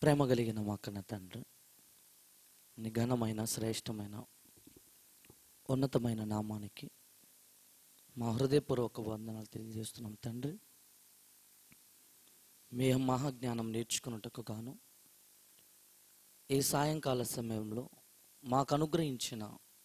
ప్రేమ కలిగిన మా కన్న తండ్రి నీ ఘనమైన శ్రేష్టమైన ఉన్నతమైన నామానికి మా హృదయపూర్వక వందనాలు తెలియజేస్తున్నాం తండ్రి మీ మహాజ్ఞానం నేర్చుకున్నట్టుకు గాను ఈ సాయంకాల సమయంలో మాకు అనుగ్రహించిన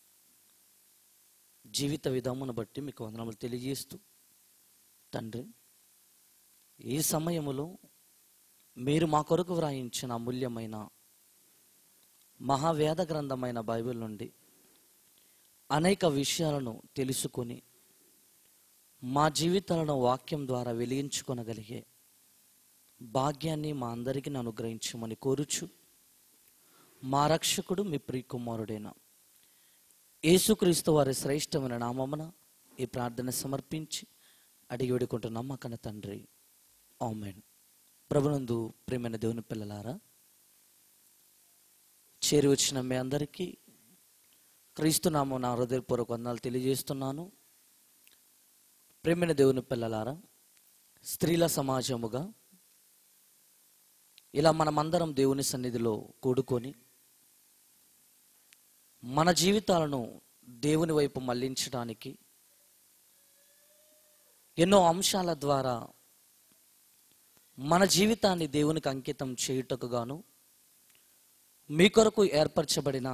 జీవిత విధమును బట్టి మీకు వందనములు తెలియజేస్తూ తండ్రి ఈ సమయములో మీరు మా కొరకు వ్రాయించిన అమూల్యమైన మహావేద గ్రంథమైన బైబిల్ నుండి అనేక విషయాలను తెలుసుకొని మా జీవితాలను వాక్యం ద్వారా వెలిగించుకొనగలిగే భాగ్యాన్ని మా అందరికీ అనుగ్రహించమని కోరుచు మా రక్షకుడు మీ ప్రియకుమారుడైన యేసుక్రీస్తు వారి శ్రేష్టమైన నామమున ఈ ప్రార్థన సమర్పించి అడిగి వేడుకుంటున్నాం మా కన్న తండ్రి ఆమెన్ ప్రభునందు ప్రేమైన దేవుని పిల్లలారా చేరి వచ్చిన మీ అందరికీ క్రీస్తునామం నా హృదయపూర్వక వందనాలు తెలియజేస్తున్నాను ప్రేమైన దేవుని పిల్లలారా స్త్రీల సమాజముగా ఇలా మనమందరం దేవుని సన్నిధిలో కూడుకొని మన జీవితాలను దేవుని వైపు మళ్లించడానికి ఎన్నో అంశాల ద్వారా మన జీవితాన్ని దేవునికి అంకితం చేయుటకు గాను మీ కొరకు ఏర్పరచబడిన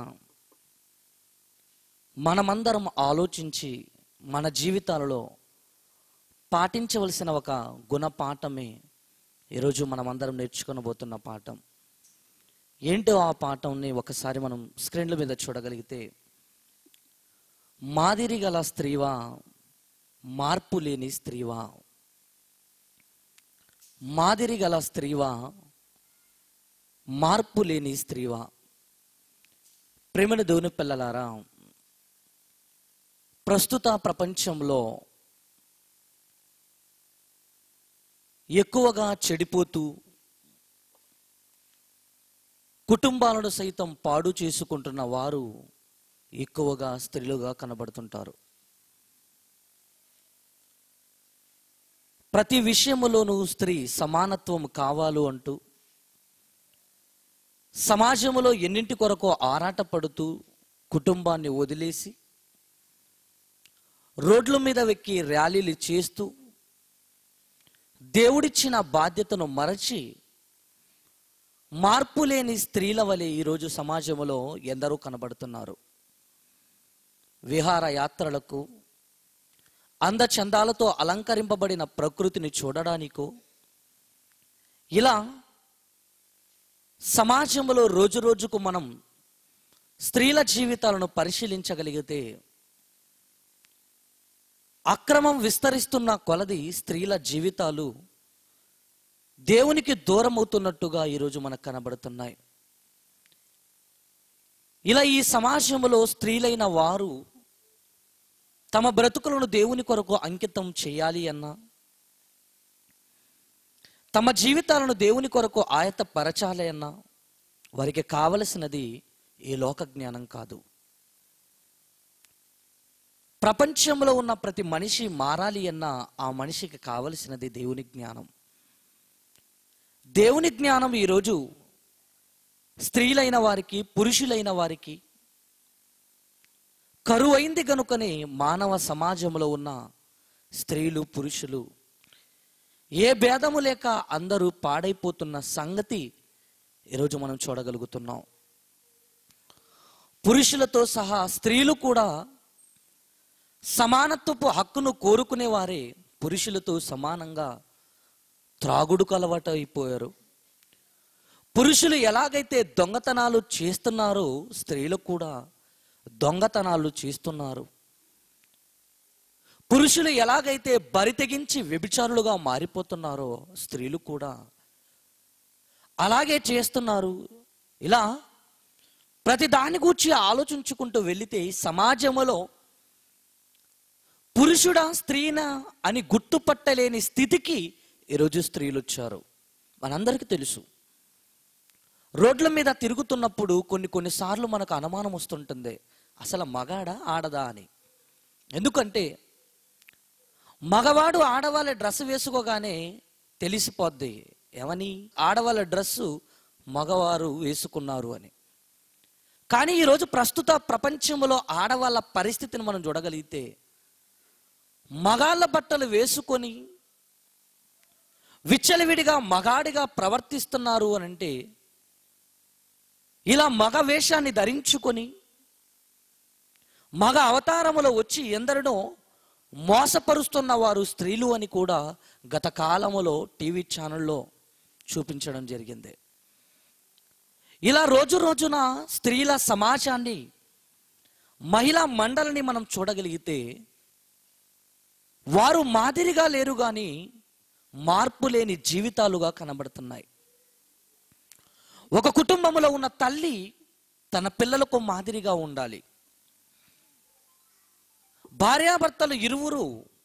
మనమందరం ఆలోచించి మన జీవితాలలో పాటించవలసిన ఒక గుణపాఠమే ఈరోజు మనమందరం నేర్చుకొనబోతున్న పాఠం ఏంటో ఆ పాఠంని ఒకసారి మనం స్క్రీన్ల మీద చూడగలిగితే మాదిరి గల స్త్రీవా మార్పు లేని స్త్రీవా మాదిరి గల స్త్రీవా మార్పు లేని స్త్రీవా ప్రేమను దేవుని పిల్లలారా ప్రస్తుత ప్రపంచంలో ఎక్కువగా చెడిపోతూ కుటుంబాలను సైతం పాడు చేసుకుంటున్న వారు ఎక్కువగా స్త్రీలుగా కనబడుతుంటారు ప్రతి విషయములోనూ స్త్రీ సమానత్వం కావాలు అంటూ సమాజంలో ఎన్నింటి కొరకు ఆరాటపడుతూ కుటుంబాన్ని వదిలేసి రోడ్ల మీద వెక్కి ర్యాలీలు చేస్తూ దేవుడిచ్చిన బాధ్యతను మరచి మార్పు లేని స్త్రీల వలె ఈరోజు సమాజంలో ఎందరో కనబడుతున్నారు విహార యాత్రలకు అందచందాలతో అలంకరింపబడిన ప్రకృతిని చూడడానికో ఇలా సమాజంలో రోజు రోజుకు మనం స్త్రీల జీవితాలను పరిశీలించగలిగితే అక్రమం విస్తరిస్తున్న కొలది స్త్రీల జీవితాలు దేవునికి దూరం అవుతున్నట్టుగా ఈరోజు మనకు కనబడుతున్నాయి ఇలా ఈ సమాజంలో స్త్రీలైన వారు తమ బ్రతుకులను దేవుని కొరకు అంకితం చేయాలి అన్నా తమ జీవితాలను దేవుని కొరకు ఆయత్తపరచాలి అన్నా వారికి కావలసినది ఈ లోక జ్ఞానం కాదు ప్రపంచంలో ఉన్న ప్రతి మనిషి మారాలి అన్న ఆ మనిషికి కావలసినది దేవుని జ్ఞానం దేవుని జ్ఞానం ఈరోజు స్త్రీలైన వారికి పురుషులైన వారికి కరువైంది గనుకనే మానవ సమాజంలో ఉన్న స్త్రీలు పురుషులు ఏ భేదము లేక అందరూ పాడైపోతున్న సంగతి ఈరోజు మనం చూడగలుగుతున్నాం పురుషులతో సహా స్త్రీలు కూడా సమానత్వపు హక్కును కోరుకునే వారే పురుషులతో సమానంగా త్రాగుడుకు అలవాటు అయిపోయారు పురుషులు ఎలాగైతే దొంగతనాలు చేస్తున్నారో స్త్రీలు కూడా దొంగతనాలు చేస్తున్నారు పురుషులు ఎలాగైతే బరి తెగించి వ్యభిచారులుగా మారిపోతున్నారో స్త్రీలు కూడా అలాగే చేస్తున్నారు ఇలా ప్రతి దాని గురించి ఆలోచించుకుంటూ వెళితే సమాజంలో పురుషుడా స్త్రీనా అని గుర్తుపట్టలేని స్థితికి ఈరోజు స్త్రీలు వచ్చారు మనందరికీ తెలుసు రోడ్ల మీద తిరుగుతున్నప్పుడు కొన్ని కొన్నిసార్లు మనకు అనుమానం వస్తుంటుంది అసలు మగాడా ఆడదా అని ఎందుకంటే మగవాడు ఆడవాళ్ళ డ్రెస్ వేసుకోగానే తెలిసిపోద్ది ఏమని ఆడవాళ్ళ డ్రెస్సు మగవారు వేసుకున్నారు అని కానీ ఈరోజు ప్రస్తుత ప్రపంచంలో ఆడవాళ్ళ పరిస్థితిని మనం చూడగలిగితే మగాళ్ళ బట్టలు వేసుకొని విచ్చలవిడిగా మగాడిగా ప్రవర్తిస్తున్నారు అని అంటే ఇలా మగ వేషాన్ని ధరించుకొని మగ అవతారములో వచ్చి ఎందరినో మోసపరుస్తున్న వారు స్త్రీలు అని కూడా గత కాలములో టీవీ ఛానల్లో చూపించడం జరిగింది ఇలా రోజు రోజున స్త్రీల సమాజాన్ని మహిళా మండలిని మనం చూడగలిగితే వారు మాదిరిగా లేరు కానీ మార్పు లేని జీవితాలుగా కనబడుతున్నాయి ఒక కుటుంబంలో ఉన్న తల్లి తన పిల్లలకు మాదిరిగా ఉండాలి భార్యాభర్తలు ఇరువురు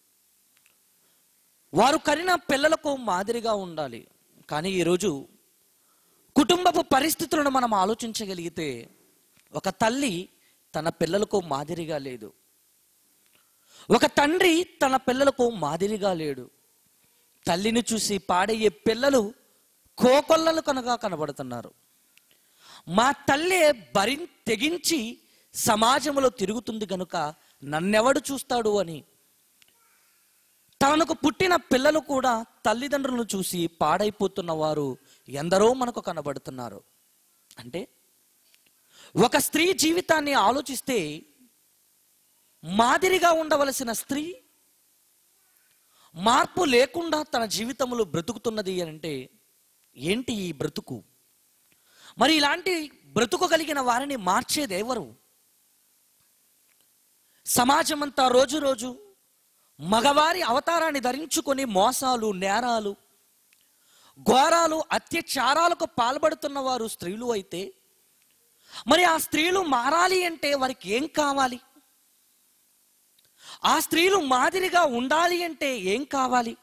వారు కనిన పిల్లలకు మాదిరిగా ఉండాలి కానీ ఈరోజు కుటుంబపు పరిస్థితులను మనం ఆలోచించగలిగితే ఒక తల్లి తన పిల్లలకు మాదిరిగా లేదు ఒక తండ్రి తన పిల్లలకు మాదిరిగా లేడు తల్లిని చూసి పాడయ్యే పిల్లలు కోకొల్లలు కనుక కనబడుతున్నారు మా తల్లి భరి తెగించి సమాజంలో తిరుగుతుంది కనుక నన్నెవడు చూస్తాడు అని తనకు పుట్టిన పిల్లలు కూడా తల్లిదండ్రులను చూసి పాడైపోతున్న వారు ఎందరో మనకు కనబడుతున్నారు అంటే ఒక స్త్రీ జీవితాన్ని ఆలోచిస్తే మాదిరిగా ఉండవలసిన స్త్రీ మార్పు లేకుండా తన జీవితంలో బ్రతుకుతున్నది అని అంటే ఏంటి ఈ బ్రతుకు మరి ఇలాంటి బ్రతుకు కలిగిన వారిని మార్చేది ఎవరు సమాజం అంతా రోజు రోజు మగవారి అవతారాన్ని ధరించుకొని మోసాలు నేరాలు ఘోరాలు అత్యాచారాలకు పాల్పడుతున్న వారు స్త్రీలు అయితే మరి ఆ స్త్రీలు మారాలి అంటే వారికి ఏం కావాలి ఆ స్త్రీలు మాదిరిగా ఉండాలి అంటే ఏం కావాలి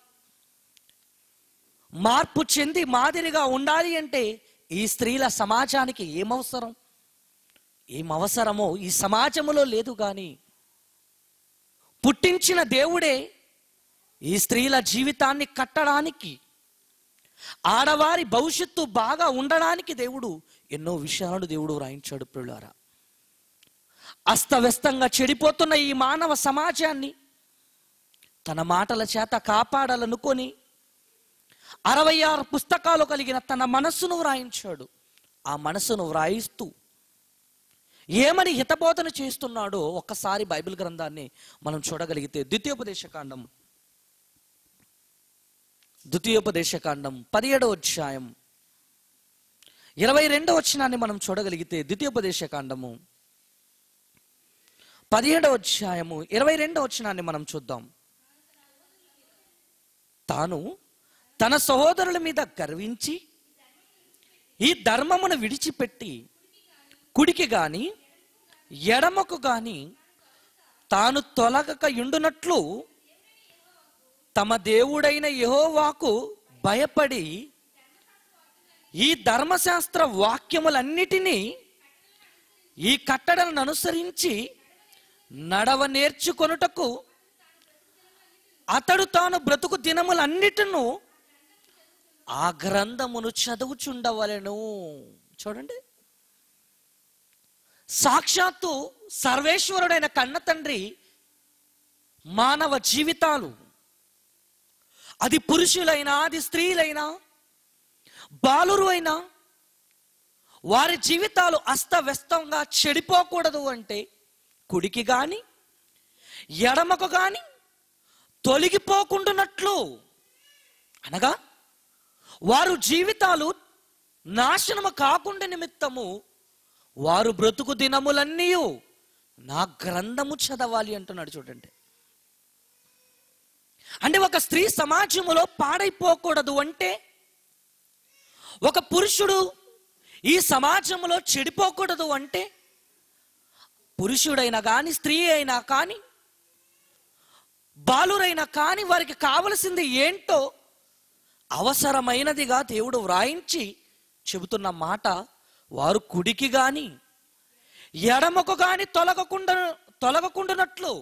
మార్పు చెంది మాదిరిగా ఉండాలి అంటే ఈ స్త్రీల సమాజానికి ఏమవసరం ఏం అవసరమో ఈ సమాజంలో లేదు కానీ పుట్టించిన దేవుడే ఈ స్త్రీల జీవితాన్ని కట్టడానికి ఆడవారి భవిష్యత్తు బాగా ఉండడానికి దేవుడు ఎన్నో విషయాలు దేవుడు వ్రాయించాడు ప్రియులారా అస్తవ్యస్తంగా చెడిపోతున్న ఈ మానవ సమాజాన్ని తన మాటల చేత కాపాడాలనుకొని అరవై ఆరు పుస్తకాలు కలిగిన తన మనస్సును వ్రాయించాడు ఆ మనస్సును వ్రాయిస్తూ ఏమని హితబోధన చేస్తున్నాడో ఒక్కసారి బైబిల్ గ్రంథాన్ని మనం చూడగలిగితే ద్వితీయోపదేశకాండం ద్వితీయోపదేశకాండం పదిహేడవ అధ్యాయం ఇరవై రెండవ వచనాన్ని మనం చూడగలిగితే ద్వితీయోపదేశకాండము పదిహేడవ అధ్యాయము ఇరవై రెండవ వచనాన్ని మనం చూద్దాం తాను తన సహోదరుల మీద గర్వించి ఈ ధర్మమును విడిచిపెట్టి కుడికి గాని ఎడమకు గాని తాను తొలగక యుండునట్లు తమ దేవుడైన యెహోవాకు భయపడి ఈ ధర్మశాస్త్ర వాక్యములన్నిటినీ ఈ కట్టడలను అనుసరించి నడవ నేర్చుకొనుటకు అతడు తాను బ్రతుకు దినములన్నిటిను ఆ గ్రంథమును చదువుచుండవలెను చూడండి సాక్షాత్తు సర్వేశ్వరుడైన కన్న తండ్రి మానవ జీవితాలు అది పురుషులైనా అది స్త్రీలైనా బాలురు అయినా వారి జీవితాలు అస్తవ్యస్తంగా చెడిపోకూడదు అంటే కుడికి గాని ఎడమకు గాని తొలగిపోకుండానట్లు అనగా వారు జీవితాలు నాశనము కాకుండా నిమిత్తము వారు బ్రతుకు దినములన్నీ నా గ్రంథము చదవాలి అంటున్నాడు చూడండి అంటే ఒక స్త్రీ సమాజములో పాడైపోకూడదు అంటే ఒక పురుషుడు ఈ సమాజంలో చెడిపోకూడదు అంటే పురుషుడైనా కానీ స్త్రీ అయినా కానీ బాలురైనా కానీ వారికి కావలసింది ఏంటో అవసరమైనదిగా దేవుడు వ్రాయించి చెబుతున్న మాట వారు కుడికి గాని ఎడమకు గాని తొలగకుండా తొలగకుండానట్లు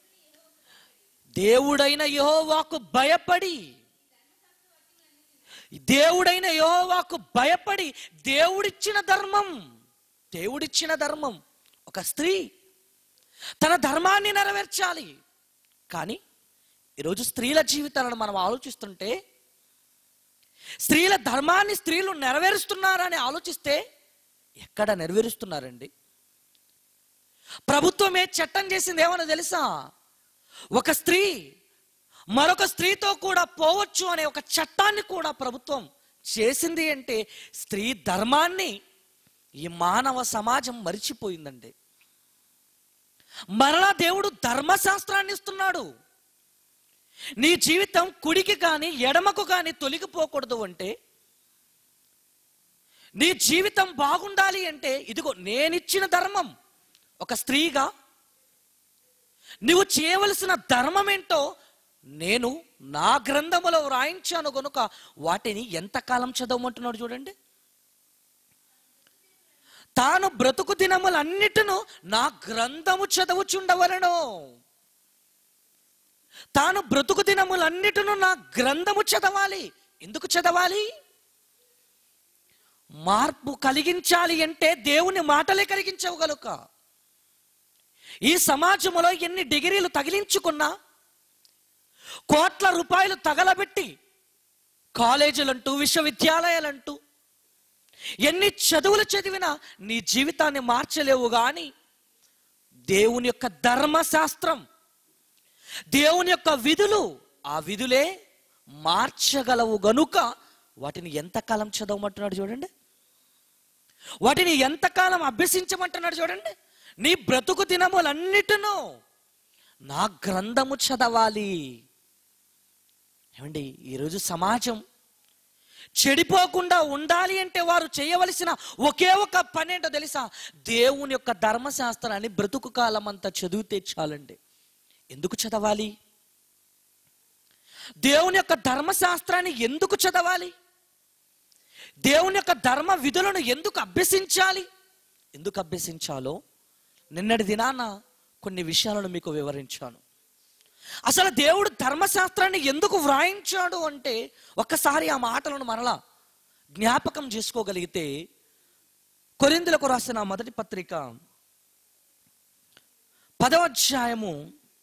దేవుడైన యెహోవాకు భయపడి దేవుడైన యోవాకు భయపడి దేవుడిచ్చిన ధర్మం దేవుడిచ్చిన ధర్మం ఒక స్త్రీ తన ధర్మాన్ని నెరవేర్చాలి కానీ ఈరోజు స్త్రీల జీవితాలను మనం ఆలోచిస్తుంటే స్త్రీల ధర్మాన్ని స్త్రీలు నెరవేరుస్తున్నారని ఆలోచిస్తే ఎక్కడ నెరవేరుస్తున్నారండి ప్రభుత్వమే చట్టం చేసింది ఏమన్నా తెలుసా ఒక స్త్రీ మరొక స్త్రీతో కూడా పోవచ్చు అనే ఒక చట్టాన్ని కూడా ప్రభుత్వం చేసింది అంటే స్త్రీ ధర్మాన్ని ఈ మానవ సమాజం మరిచిపోయిందండి మరలా దేవుడు ధర్మశాస్త్రాన్ని ఇస్తున్నాడు నీ జీవితం కుడికి కానీ ఎడమకు కానీ తొలగిపోకూడదు అంటే నీ జీవితం బాగుండాలి అంటే ఇదిగో నేనిచ్చిన ధర్మం ఒక స్త్రీగా నువ్వు చేయవలసిన ధర్మం ఏంటో నేను నా గ్రంథములో వ్రాయించాను గనుక వాటిని ఎంతకాలం చదవమంటున్నాడు చూడండి తాను బ్రతుకు దినములన్నిటిను నా గ్రంథము చదవుచుండవలను తాను బ్రతుకు దినములన్నిటిను నా గ్రంథము చదవాలి ఎందుకు చదవాలి మార్పు కలిగించాలి అంటే దేవుని మాటలే కలిగించగలుక ఈ సమాజంలో ఎన్ని డిగ్రీలు తగిలించుకున్నా కోట్ల రూపాయలు తగలబెట్టి కాలేజీలంటూ విశ్వవిద్యాలయాలంటూ ఎన్ని చదువులు చదివినా నీ జీవితాన్ని మార్చలేవు కానీ దేవుని యొక్క ధర్మశాస్త్రం దేవుని యొక్క విధులు ఆ విధులే మార్చగలవు గనుక వాటిని ఎంతకాలం చదవమంటున్నాడు చూడండి వాటిని ఎంతకాలం అభ్యసించమంటున్నాడు చూడండి నీ బ్రతుకు దినములన్నిటినూ నా గ్రంథము చదవాలి ఏమండి ఈరోజు సమాజం చెడిపోకుండా ఉండాలి అంటే వారు చేయవలసిన ఒకే ఒక పని ఏంటో తెలుసా దేవుని యొక్క ధర్మశాస్త్రాన్ని బ్రతుకు కాలం అంతా చదివితే చాలండి ఎందుకు చదవాలి దేవుని యొక్క ధర్మశాస్త్రాన్ని ఎందుకు చదవాలి దేవుని యొక్క ధర్మ విధులను ఎందుకు అభ్యసించాలి ఎందుకు అభ్యసించాలో నిన్నటి దినాన కొన్ని విషయాలను మీకు వివరించాను అసలు దేవుడు ధర్మశాస్త్రాన్ని ఎందుకు వ్రాయించాడు అంటే ఒక్కసారి ఆ మాటలను మరలా జ్ఞాపకం చేసుకోగలిగితే కొరిందులకు రాసిన మొదటి పత్రిక పదవ అధ్యాయము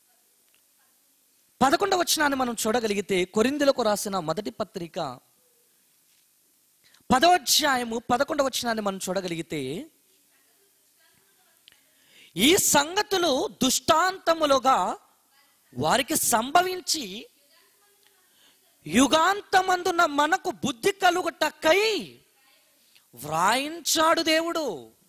పదకొండవ వచనాన్ని మనం చూడగలిగితే కొరిందులకు రాసిన మొదటి పత్రిక పదవ అధ్యాయము పదకొండవ వచనాన్ని మనం చూడగలిగితే ఈ సంగతులు దుష్టాంతములుగా వారికి సంభవించి యుగాంతమందున మనకు బుద్ధి కలుగుటక్కై వ్రాయించాడు దేవుడు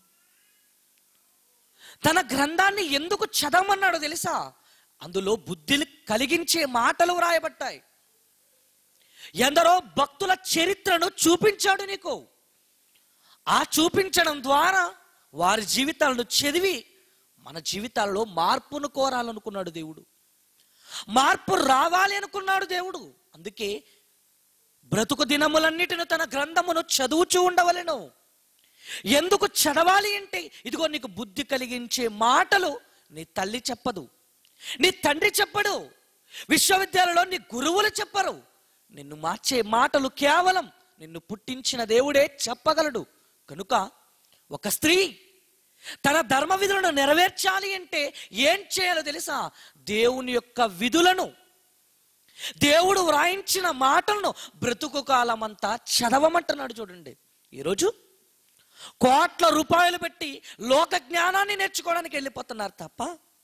తన గ్రంథాన్ని ఎందుకు చదవమన్నాడో తెలుసా అందులో బుద్ధిని కలిగించే మాటలు వ్రాయబడ్డాయి ఎందరో భక్తుల చరిత్రను చూపించాడు నీకు ఆ చూపించడం ద్వారా వారి జీవితాలను చదివి మన జీవితాల్లో మార్పును కోరాలనుకున్నాడు దేవుడు మార్పు రావాలి అనుకున్నాడు దేవుడు అందుకే బ్రతుకు దినములన్నిటిని తన గ్రంథమును చదువుచూ ఉండవలెను ఎందుకు చదవాలి అంటే ఇదిగో నీకు బుద్ధి కలిగించే మాటలు నీ తల్లి చెప్పదు నీ తండ్రి చెప్పడు విశ్వవిద్యాలయంలో నీ గురువులు చెప్పరు నిన్ను మార్చే మాటలు కేవలం నిన్ను పుట్టించిన దేవుడే చెప్పగలడు కనుక ఒక స్త్రీ తన ధర్మ విధులను నెరవేర్చాలి అంటే ఏం చేయాలో తెలుసా దేవుని యొక్క విధులను దేవుడు వ్రాయించిన మాటలను బ్రతుకు కాలమంతా చదవమంటున్నాడు చూడండి ఈరోజు కోట్ల రూపాయలు పెట్టి లోక జ్ఞానాన్ని నేర్చుకోవడానికి వెళ్ళిపోతున్నారు తప్ప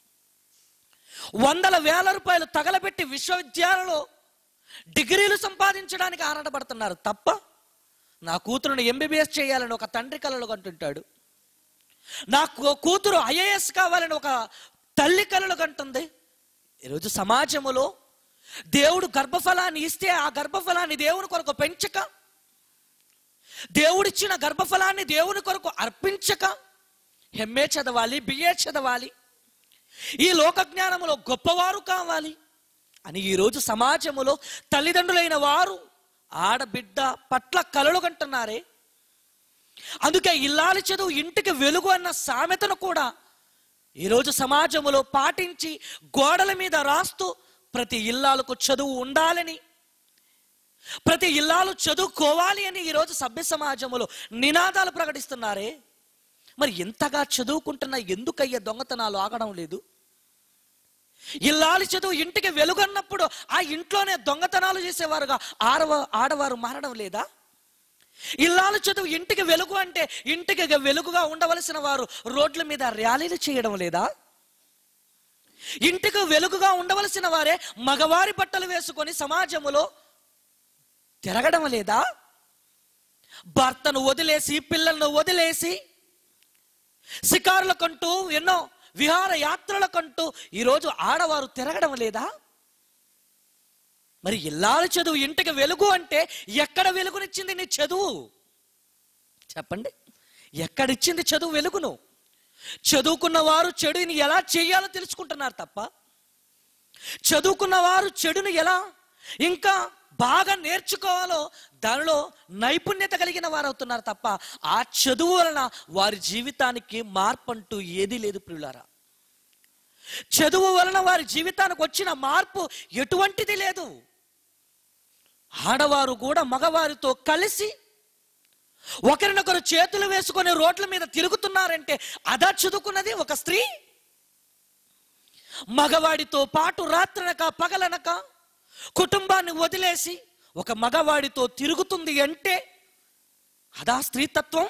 వందల వేల రూపాయలు తగలబెట్టి విశ్వవిద్యాలయంలో డిగ్రీలు సంపాదించడానికి ఆరాటపడుతున్నారు తప్ప నా కూతురుని ఎంబీబీఎస్ చేయాలని ఒక తండ్రి కలలు కంటుంటాడు నా కూ- కూతురు ఐఏఎస్ కావాలని ఒక తల్లి కలలు కంటుంది ఈరోజు సమాజములో దేవుడు గర్భఫలాన్ని ఇస్తే ఆ గర్భఫలాన్ని దేవుని కొరకు పెంచక దేవుడిచ్చిన గర్భఫలాన్ని దేవుని కొరకు అర్పించక ఎంఏ చదవాలి బిఏ చదవాలి ఈ లోక జ్ఞానములో గొప్పవారు కావాలి అని ఈరోజు సమాజములో తల్లిదండ్రులైన వారు ఆడబిడ్డ పట్ల కలలు కంటున్నారే అందుకే ఇల్లాలి చదువు ఇంటికి వెలుగు అన్న సామెతను కూడా ఈరోజు సమాజములో పాటించి గోడల మీద రాస్తూ ప్రతి ఇల్లాలకు చదువు ఉండాలని ప్రతి ఇల్లాలు చదువుకోవాలి అని ఈరోజు సభ్య సమాజంలో నినాదాలు ప్రకటిస్తున్నారే మరి ఎంతగా చదువుకుంటున్నా ఎందుకయ్యే దొంగతనాలు ఆగడం లేదు ఇల్లాలి చదువు ఇంటికి వెలుగన్నప్పుడు ఆ ఇంట్లోనే దొంగతనాలు చేసేవారుగా ఆడవ ఆడవారు మారడం లేదా ఇల్లాలు చదువు ఇంటికి వెలుగు అంటే ఇంటికి వెలుగుగా ఉండవలసిన వారు రోడ్ల మీద ర్యాలీలు చేయడం లేదా ఇంటికి వెలుగుగా ఉండవలసిన వారే మగవారి బట్టలు వేసుకొని సమాజములో తిరగడం లేదా భర్తను వదిలేసి పిల్లలను వదిలేసి షికారులకంటూ ఎన్నో విహార యాత్రలకంటూ ఈరోజు ఆడవారు తిరగడం లేదా మరి ఇల్లాలు చదువు ఇంటికి వెలుగు అంటే ఎక్కడ వెలుగునిచ్చింది నీ చదువు చెప్పండి ఎక్కడిచ్చింది చదువు వెలుగును చదువుకున్న వారు చెడుని ఎలా చేయాలో తెలుసుకుంటున్నారు తప్ప చదువుకున్న వారు చెడును ఎలా ఇంకా బాగా నేర్చుకోవాలో దానిలో నైపుణ్యత కలిగిన వారు అవుతున్నారు తప్ప ఆ చదువు వలన వారి జీవితానికి మార్పు అంటూ ఏదీ లేదు ప్రియులారా చదువు వలన వారి జీవితానికి వచ్చిన మార్పు ఎటువంటిది లేదు ఆడవారు కూడా మగవారితో కలిసి ఒకరినొకరు చేతులు వేసుకొని రోడ్ల మీద తిరుగుతున్నారంటే అదా చదువుకున్నది ఒక స్త్రీ మగవాడితో పాటు రాత్రనక పగలనక కుటుంబాన్ని వదిలేసి ఒక మగవాడితో తిరుగుతుంది అంటే అదా స్త్రీతత్వం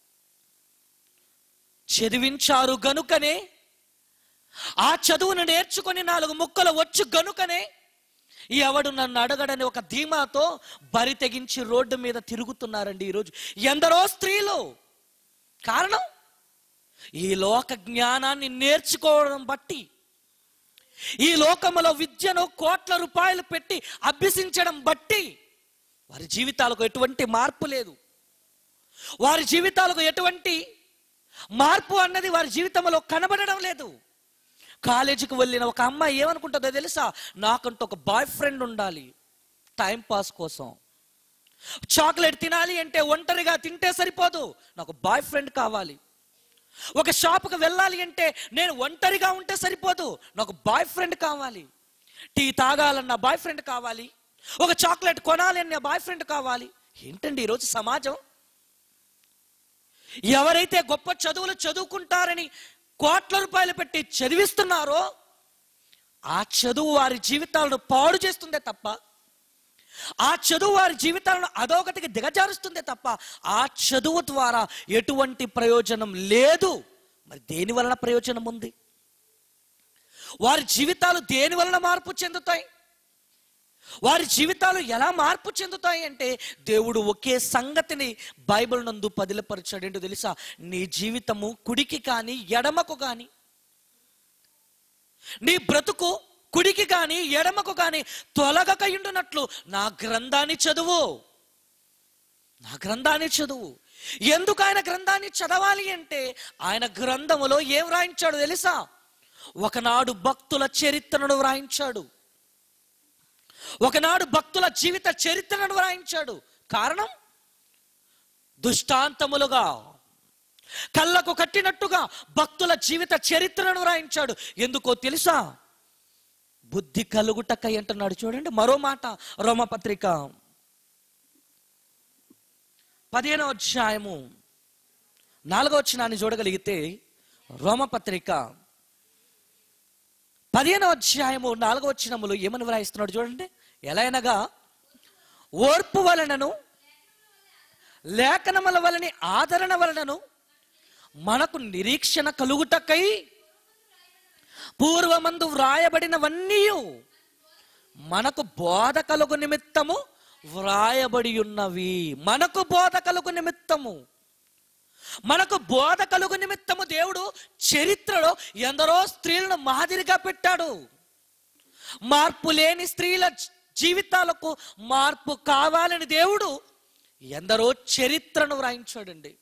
చదివించారు గనుకనే ఆ చదువును నేర్చుకొని నాలుగు ముక్కలు వచ్చు గనుకనే ఎవడు నన్ను అడగడని ఒక ధీమాతో బరి తెగించి రోడ్డు మీద తిరుగుతున్నారండి ఈరోజు ఎందరో స్త్రీలు కారణం ఈ లోక జ్ఞానాన్ని నేర్చుకోవడం బట్టి ఈ లోకములో విద్యను కోట్ల రూపాయలు పెట్టి అభ్యసించడం బట్టి వారి జీవితాలకు ఎటువంటి మార్పు లేదు వారి జీవితాలకు ఎటువంటి మార్పు అన్నది వారి జీవితంలో కనబడడం లేదు కాలేజీకి వెళ్ళిన ఒక అమ్మాయి ఏమనుకుంటుందో తెలుసా నాకంటూ ఒక బాయ్ ఫ్రెండ్ ఉండాలి టైం పాస్ కోసం చాక్లెట్ తినాలి అంటే ఒంటరిగా తింటే సరిపోదు నాకు బాయ్ ఫ్రెండ్ కావాలి ఒక షాపుకి వెళ్ళాలి అంటే నేను ఒంటరిగా ఉంటే సరిపోదు నాకు బాయ్ ఫ్రెండ్ కావాలి టీ తాగాలన్న బాయ్ ఫ్రెండ్ కావాలి ఒక చాక్లెట్ కొనాలి అన్న బాయ్ ఫ్రెండ్ కావాలి ఏంటండి ఈరోజు సమాజం ఎవరైతే గొప్ప చదువులు చదువుకుంటారని కోట్ల రూపాయలు పెట్టి చదివిస్తున్నారో ఆ చదువు వారి జీవితాలను పాడు చేస్తుందే తప్ప ఆ చదువు వారి జీవితాలను అధోగతికి దిగజారుస్తుందే తప్ప ఆ చదువు ద్వారా ఎటువంటి ప్రయోజనం లేదు మరి దేని వలన ప్రయోజనం ఉంది వారి జీవితాలు దేని వలన మార్పు చెందుతాయి వారి జీవితాలు ఎలా మార్పు చెందుతాయి అంటే దేవుడు ఒకే సంగతిని బైబిల్ నందు పదిలపరిచాడు ఏంటో తెలుసా నీ జీవితము కుడికి కానీ ఎడమకు కానీ నీ బ్రతుకు కుడికి కానీ ఎడమకు కానీ తొలగక ఉండునట్లు నా గ్రంథాన్ని చదువు నా గ్రంథాన్ని చదువు ఎందుకు ఆయన గ్రంథాన్ని చదవాలి అంటే ఆయన గ్రంథములో ఏం వ్రాయించాడు తెలుసా ఒకనాడు భక్తుల చరిత్రను వ్రాయించాడు ఒకనాడు భక్తుల జీవిత చరిత్రను వ్రాయించాడు కారణం దుష్టాంతములుగా కళ్ళకు కట్టినట్టుగా భక్తుల జీవిత చరిత్రను వ్రాయించాడు ఎందుకో తెలుసా బుద్ధి కలుగుటకై అంటున్నాడు చూడండి మరో మాట రోమపత్రిక పదిహేనో అధ్యాయము నాలుగో వచ్చినాన్ని చూడగలిగితే రోమపత్రిక పదిహేనో అధ్యాయము నాలుగో వచ్చినములు ఏమని వ్రాయిస్తున్నాడు చూడండి ఎలా అనగా ఓర్పు వలనను లేఖనముల వలని ఆదరణ వలనను మనకు నిరీక్షణ కలుగుటకై పూర్వమందు వ్రాయబడినవన్నీ మనకు బోధ కలుగు నిమిత్తము వ్రాయబడి ఉన్నవి మనకు బోధ కలుగు నిమిత్తము మనకు బోధ కలుగు నిమిత్తము దేవుడు చరిత్రలో ఎందరో స్త్రీలను మాదిరిగా పెట్టాడు మార్పు లేని స్త్రీల జీవితాలకు మార్పు కావాలని దేవుడు ఎందరో చరిత్రను వ్రాయించాడండి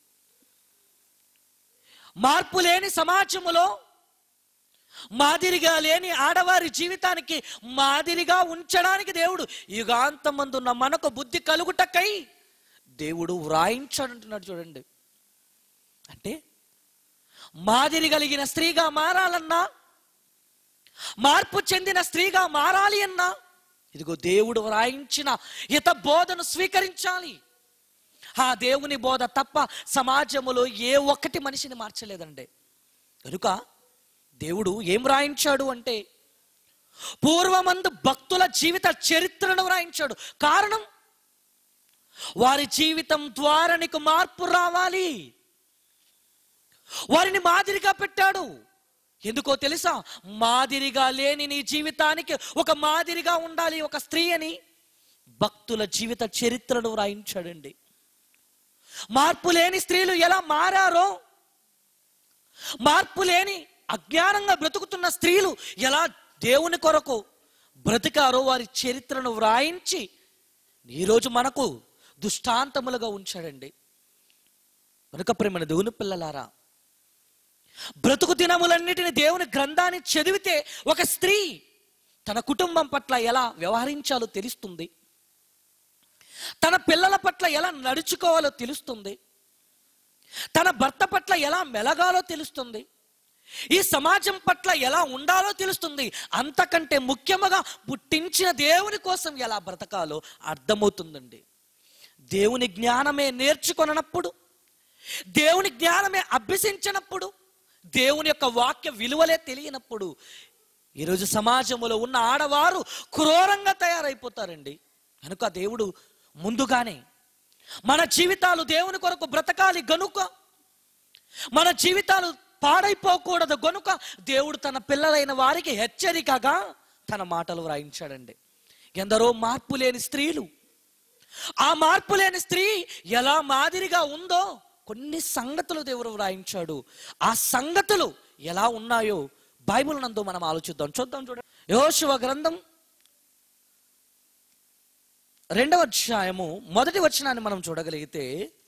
మార్పు లేని సమాజములో మాదిరిగా లేని ఆడవారి జీవితానికి మాదిరిగా ఉంచడానికి దేవుడు యుగాంతమందున్న మనకు బుద్ధి కలుగుటకై దేవుడు వ్రాయించాడంటున్నాడు చూడండి అంటే మాదిరి కలిగిన స్త్రీగా మారాలన్నా మార్పు చెందిన స్త్రీగా మారాలి అన్నా ఇదిగో దేవుడు వ్రాయించిన హిత బోధను స్వీకరించాలి ఆ దేవుని బోధ తప్ప సమాజములో ఏ ఒక్కటి మనిషిని మార్చలేదండి కనుక దేవుడు ఏం వ్రాయించాడు అంటే పూర్వమందు భక్తుల జీవిత చరిత్రను వ్రాయించాడు కారణం వారి జీవితం ద్వారా నీకు మార్పు రావాలి వారిని మాదిరిగా పెట్టాడు ఎందుకో తెలుసా మాదిరిగా లేని నీ జీవితానికి ఒక మాదిరిగా ఉండాలి ఒక స్త్రీ అని భక్తుల జీవిత చరిత్రను వ్రాయించాడండి మార్పు లేని స్త్రీలు ఎలా మారారో మార్పు లేని అజ్ఞానంగా బ్రతుకుతున్న స్త్రీలు ఎలా దేవుని కొరకు బ్రతికారో వారి చరిత్రను వ్రాయించి ఈరోజు మనకు దుష్టాంతములుగా ఉంచాడండి కనుక ప్రేమన దేవుని పిల్లలారా బ్రతుకు దినములన్నిటిని దేవుని గ్రంథాన్ని చదివితే ఒక స్త్రీ తన కుటుంబం పట్ల ఎలా వ్యవహరించాలో తెలుస్తుంది తన పిల్లల పట్ల ఎలా నడుచుకోవాలో తెలుస్తుంది తన భర్త పట్ల ఎలా మెలగాలో తెలుస్తుంది ఈ సమాజం పట్ల ఎలా ఉండాలో తెలుస్తుంది అంతకంటే ముఖ్యముగా పుట్టించిన దేవుని కోసం ఎలా బ్రతకాలో అర్థమవుతుందండి దేవుని జ్ఞానమే నేర్చుకొనప్పుడు దేవుని జ్ఞానమే అభ్యసించినప్పుడు దేవుని యొక్క వాక్య విలువలే తెలియనప్పుడు ఈరోజు సమాజంలో ఉన్న ఆడవారు క్రూరంగా తయారైపోతారండి కనుక దేవుడు ముందుగానే మన జీవితాలు దేవుని కొరకు బ్రతకాలి గనుక మన జీవితాలు పాడైపోకూడదు గనుక దేవుడు తన పిల్లలైన వారికి హెచ్చరికగా తన మాటలు వ్రాయించాడండి ఎందరో మార్పు లేని స్త్రీలు ఆ మార్పు లేని స్త్రీ ఎలా మాదిరిగా ఉందో కొన్ని సంగతులు దేవుడు వ్రాయించాడు ఆ సంగతులు ఎలా ఉన్నాయో బైబిల్ నందు మనం ఆలోచిద్దాం చూద్దాం చూడండి యోశువ గ్రంథం రెండవ అధ్యాయము మొదటి వచనాన్ని మనం చూడగలిగితే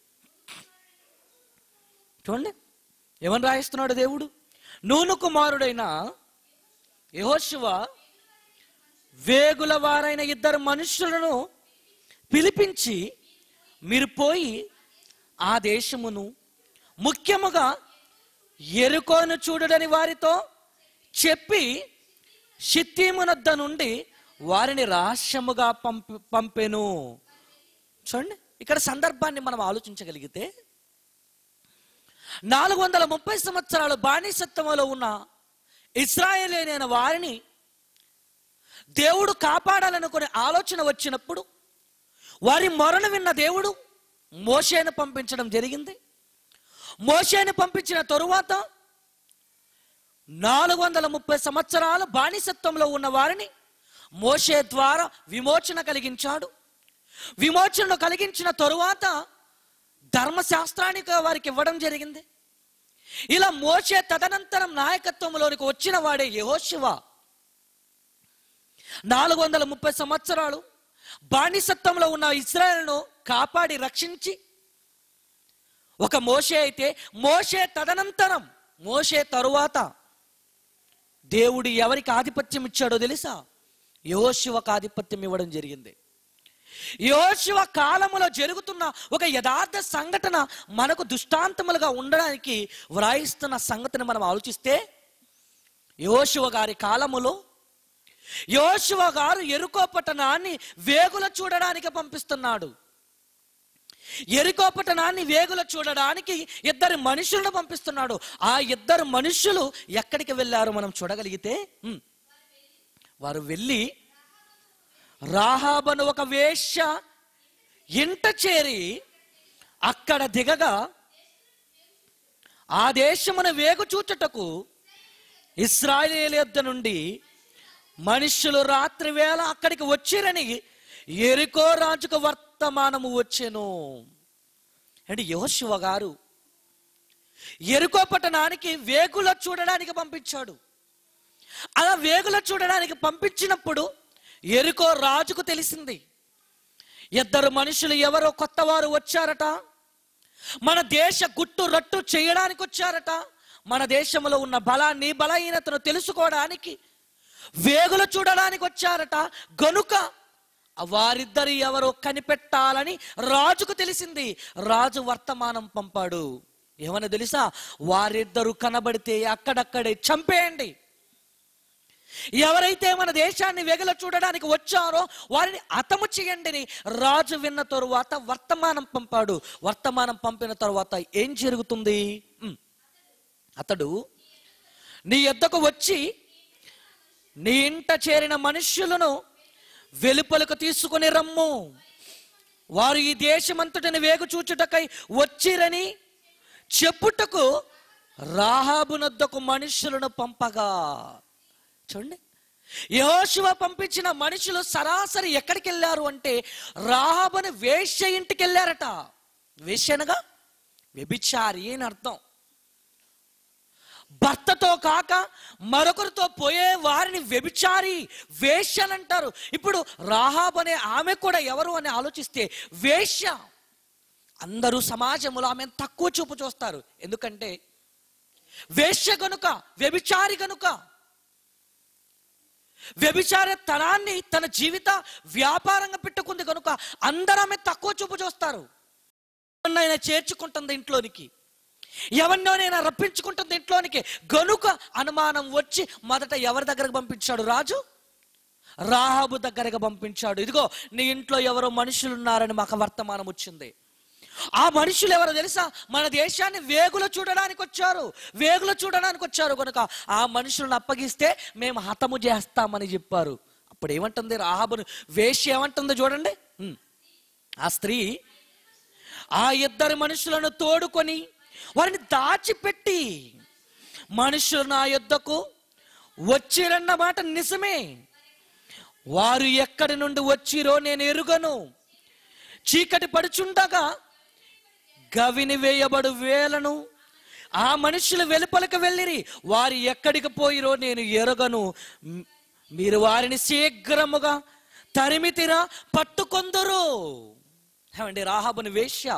చూడండి ఏమని రాయిస్తున్నాడు దేవుడు నూను కుమారుడైన యహోశివ వేగుల వారైన ఇద్దరు మనుషులను పిలిపించి మీరు పోయి ఆ దేశమును ముఖ్యముగా ఎరుకోను చూడడని వారితో చెప్పి షిత్తీమునద్ద నుండి వారిని రహస్యముగా పంపి పంపెను చూడండి ఇక్కడ సందర్భాన్ని మనం ఆలోచించగలిగితే నాలుగు వందల ముప్పై సంవత్సరాలు బానిసత్వంలో ఉన్న ఇస్రాయేలీనైన వారిని దేవుడు కాపాడాలనుకునే ఆలోచన వచ్చినప్పుడు వారి మొరను విన్న దేవుడు మోషేను పంపించడం జరిగింది మోషేను పంపించిన తరువాత నాలుగు వందల ముప్పై సంవత్సరాలు బానిసత్వంలో ఉన్న వారిని మోషే ద్వారా విమోచన కలిగించాడు విమోచనను కలిగించిన తరువాత ధర్మశాస్త్రానికి వారికి ఇవ్వడం జరిగింది ఇలా మోసే తదనంతరం నాయకత్వంలోనికి వచ్చిన వాడే యహోశివ నాలుగు వందల ముప్పై సంవత్సరాలు బానిసత్వంలో ఉన్న ఇస్రాయల్ను కాపాడి రక్షించి ఒక మోషే అయితే మోషే తదనంతరం మోషే తరువాత దేవుడు ఎవరికి ఆధిపత్యం ఇచ్చాడో తెలుసా యోశివకు ఆధిపత్యం ఇవ్వడం జరిగింది యోశివ కాలములో జరుగుతున్న ఒక యథార్థ సంఘటన మనకు దుష్టాంతములుగా ఉండడానికి వ్రాయిస్తున్న సంగతిని మనం ఆలోచిస్తే యోశివ గారి కాలములో యోశివ గారు ఎరుకో పట్టణాన్ని వేగుల చూడడానికి పంపిస్తున్నాడు ఎరుకో పట్టణాన్ని వేగుల చూడడానికి ఇద్దరు మనుషులను పంపిస్తున్నాడు ఆ ఇద్దరు మనుషులు ఎక్కడికి వెళ్ళారు మనం చూడగలిగితే హ్మ్. వారు వెళ్ళి రాహాబను ఒక వేశ్య ఇంట చేరి అక్కడ దిగగా ఆ దేశమున వేగు చూచుటకు ఇస్రాయేల్ యొద్ద నుండి మనుష్యులు రాత్రి వేళ అక్కడికి వచ్చిరని ఎరుకో రాజుకు వర్తమానము వచ్చెను అంటే యోశివ గారు ఎరుకో పట్టణానికి వేగుల చూడడానికి పంపించాడు అలా వేగుల చూడడానికి పంపించినప్పుడు ఎరుకో రాజుకు తెలిసింది ఇద్దరు మనుషులు ఎవరో కొత్త వారు వచ్చారట మన దేశ గుట్టు రట్టు చేయడానికి వచ్చారట మన దేశంలో ఉన్న బలాన్ని బలహీనతను తెలుసుకోవడానికి వేగులు చూడడానికి వచ్చారట గనుక వారిద్దరు ఎవరో కనిపెట్టాలని రాజుకు తెలిసింది రాజు వర్తమానం పంపాడు ఏమని తెలుసా వారిద్దరు కనబడితే అక్కడక్కడే చంపేయండి ఎవరైతే మన దేశాన్ని వెగల చూడడానికి వచ్చారో వారిని హతము చేయండి అని రాజు విన్న తరువాత వర్తమానం పంపాడు వర్తమానం పంపిన తరువాత ఏం జరుగుతుంది ఉమ్. అతడు నీ యొద్దకు వచ్చి నీ ఇంట చేరిన మనుష్యులను వెలుపలకు తీసుకుని రమ్ము వారు ఈ దేశమంతటిని వేగు చూచుటకై వచ్చిరని చెప్పుటకు రాహాబునొద్దకు మనుషులను పంపగా చూడండి యహోశివ పంపించిన మనుషులు సరాసరి ఎక్కడికి వెళ్ళారు అంటే రాహాబుని వేశ్య ఇంటికి వెళ్ళారట వేశ్య అనగా వ్యభిచారి అని అర్థం భర్తతో కాక మరొకరితో పోయే వారిని వ్యభిచారి వేశ్యలు అంటారు ఇప్పుడు రాహాబ్ అనే ఆమె కూడా ఎవరు అని ఆలోచిస్తే వేశ్య అందరూ సమాజంలో ఆమె తక్కువ చూపు చూస్తారు ఎందుకంటే వేశ్య గనుక వ్యభిచారి గనుక వ్యభిచార తనాన్ని తన జీవిత వ్యాపారంగా పెట్టుకుంది కనుక అందరూ ఆమె తక్కువ చూపు చూస్తారు ఎవరినైనా చేర్చుకుంటుంది ఇంట్లోనికి ఎవరినోనైనా రప్పించుకుంటుంది ఇంట్లోనికి గనుక అనుమానం వచ్చి మొదట ఎవరి దగ్గరకు పంపించాడు రాజు రాహాబు దగ్గరకు పంపించాడు ఇదిగో నీ ఇంట్లో ఎవరో మనుషులు ఉన్నారని మాకు వర్తమానం వచ్చింది ఆ మనుషులు ఎవరో తెలుసా మన దేశాన్ని వేగులు చూడడానికి వచ్చారు వేగులు చూడడానికి వచ్చారు కనుక ఆ మనుషులను అప్పగిస్తే మేము హతము చేస్తామని చెప్పారు అప్పుడు ఏమంటుంది రాహాబును వేష్య ఏమంటుంది చూడండి ఉమ్. ఆ స్త్రీ ఆ ఇద్దరు మనుషులను తోడుకొని వారిని దాచిపెట్టి మనుషులు నా యుద్ధకు వచ్చిరన్న మాట నిజమే వారు ఎక్కడి నుండి వచ్చిరో నేను ఎరుగను చీకటి పడుచుండగా గవిని వేయబడు వేలను ఆ మనుషులు వెలుపలకు వెళ్ళిరి వారు ఎక్కడికి పోయిరో నేను ఎరగను మ్- మీరు వారిని శీఘ్రముగా తరిమితిరా పట్టుకొందరు ఏమండి రాహాబుని వేశ్య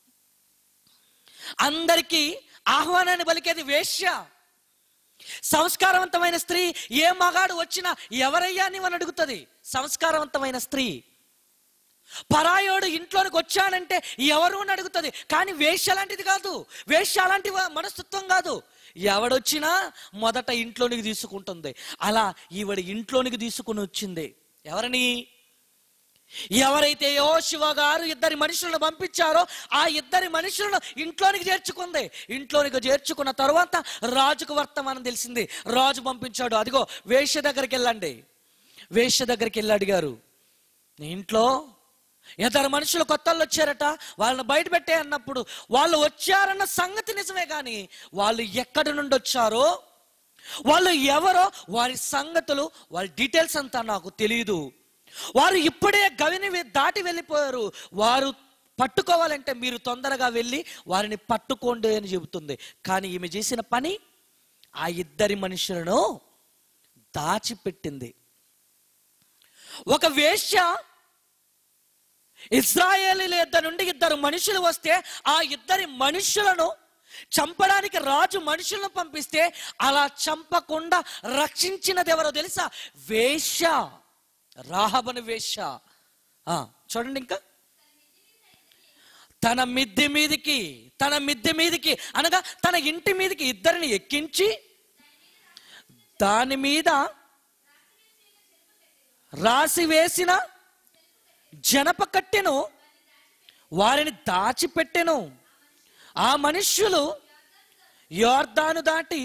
అందరికీ ఆహ్వానాన్ని పలికేది వేశ్య సంస్కారవంతమైన స్త్రీ ఏ మగాడు వచ్చినా ఎవరయ్యా అని అని అడుగుతుంది సంస్కారవంతమైన స్త్రీ పరాయోడు ఇంట్లోనికి వచ్చాడంటే ఎవరు అని అడుగుతుంది కానీ వేశ్య లాంటిది కాదు వేశ్య అలాంటి వా- మనస్తత్వం కాదు ఎవడొచ్చినా మొదట ఇంట్లోనికి తీసుకుంటుంది అలా ఈవిడ ఇంట్లోనికి తీసుకుని వచ్చింది ఎవరిని ఎవరైతే యోశివ గారు ఇద్దరి మనుషులను పంపించారో ఆ ఇద్దరి మనుషులను ఇంట్లోనికి చేర్చుకుంది ఇంట్లోనికి చేర్చుకున్న తర్వాత రాజుకు వర్తమానం తెలిసింది రాజు పంపించాడు అదిగో వేష్య దగ్గరికి వెళ్ళండి వేష్య దగ్గరికి వెళ్ళి అడిగారు నీ ఇంట్లో ఇద్దరు మనుషులు కొత్తలు వచ్చారట వాళ్ళని బయట పెట్టే అన్నప్పుడు వాళ్ళు వచ్చారన్న సంగతి నిజమే కానీ వాళ్ళు ఎక్కడి నుండి వచ్చారో వాళ్ళు ఎవరో వారి సంగతులు వారి డీటెయిల్స్ అంతా నాకు తెలియదు వారు ఇప్పుడే గవిని వె- దాటి వెళ్ళిపోయారు వారు పట్టుకోవాలంటే మీరు తొందరగా వెళ్ళి వారిని పట్టుకోండి అని చెబుతుంది కానీ ఈమె చేసిన పని ఆ ఇద్దరి మనుషులను దాచిపెట్టింది ఒక వేశ్య ఇజ్రాయేలీల ఇద్దరు నుండి ఇద్దరు మనుషులు వస్తే ఆ ఇద్దరి మనుషులను చంపడానికి రాజు మనుషులను పంపిస్తే అలా చంపకుండా రక్షించినది ఎవరో తెలుసా వేశ్య రాహబను వేశ్య ఆ, చూడండి ఇంకా తన మిద్దె మీదికి తన మిద్దె మీదికి అనగా తన ఇంటి మీదికి ఇద్దరిని ఎక్కించి దాని మీద రాసి వేసిన జనప కట్టెను వారిని దాచిపెట్టెను ఆ మనుష్యులు యోర్దాను దాటి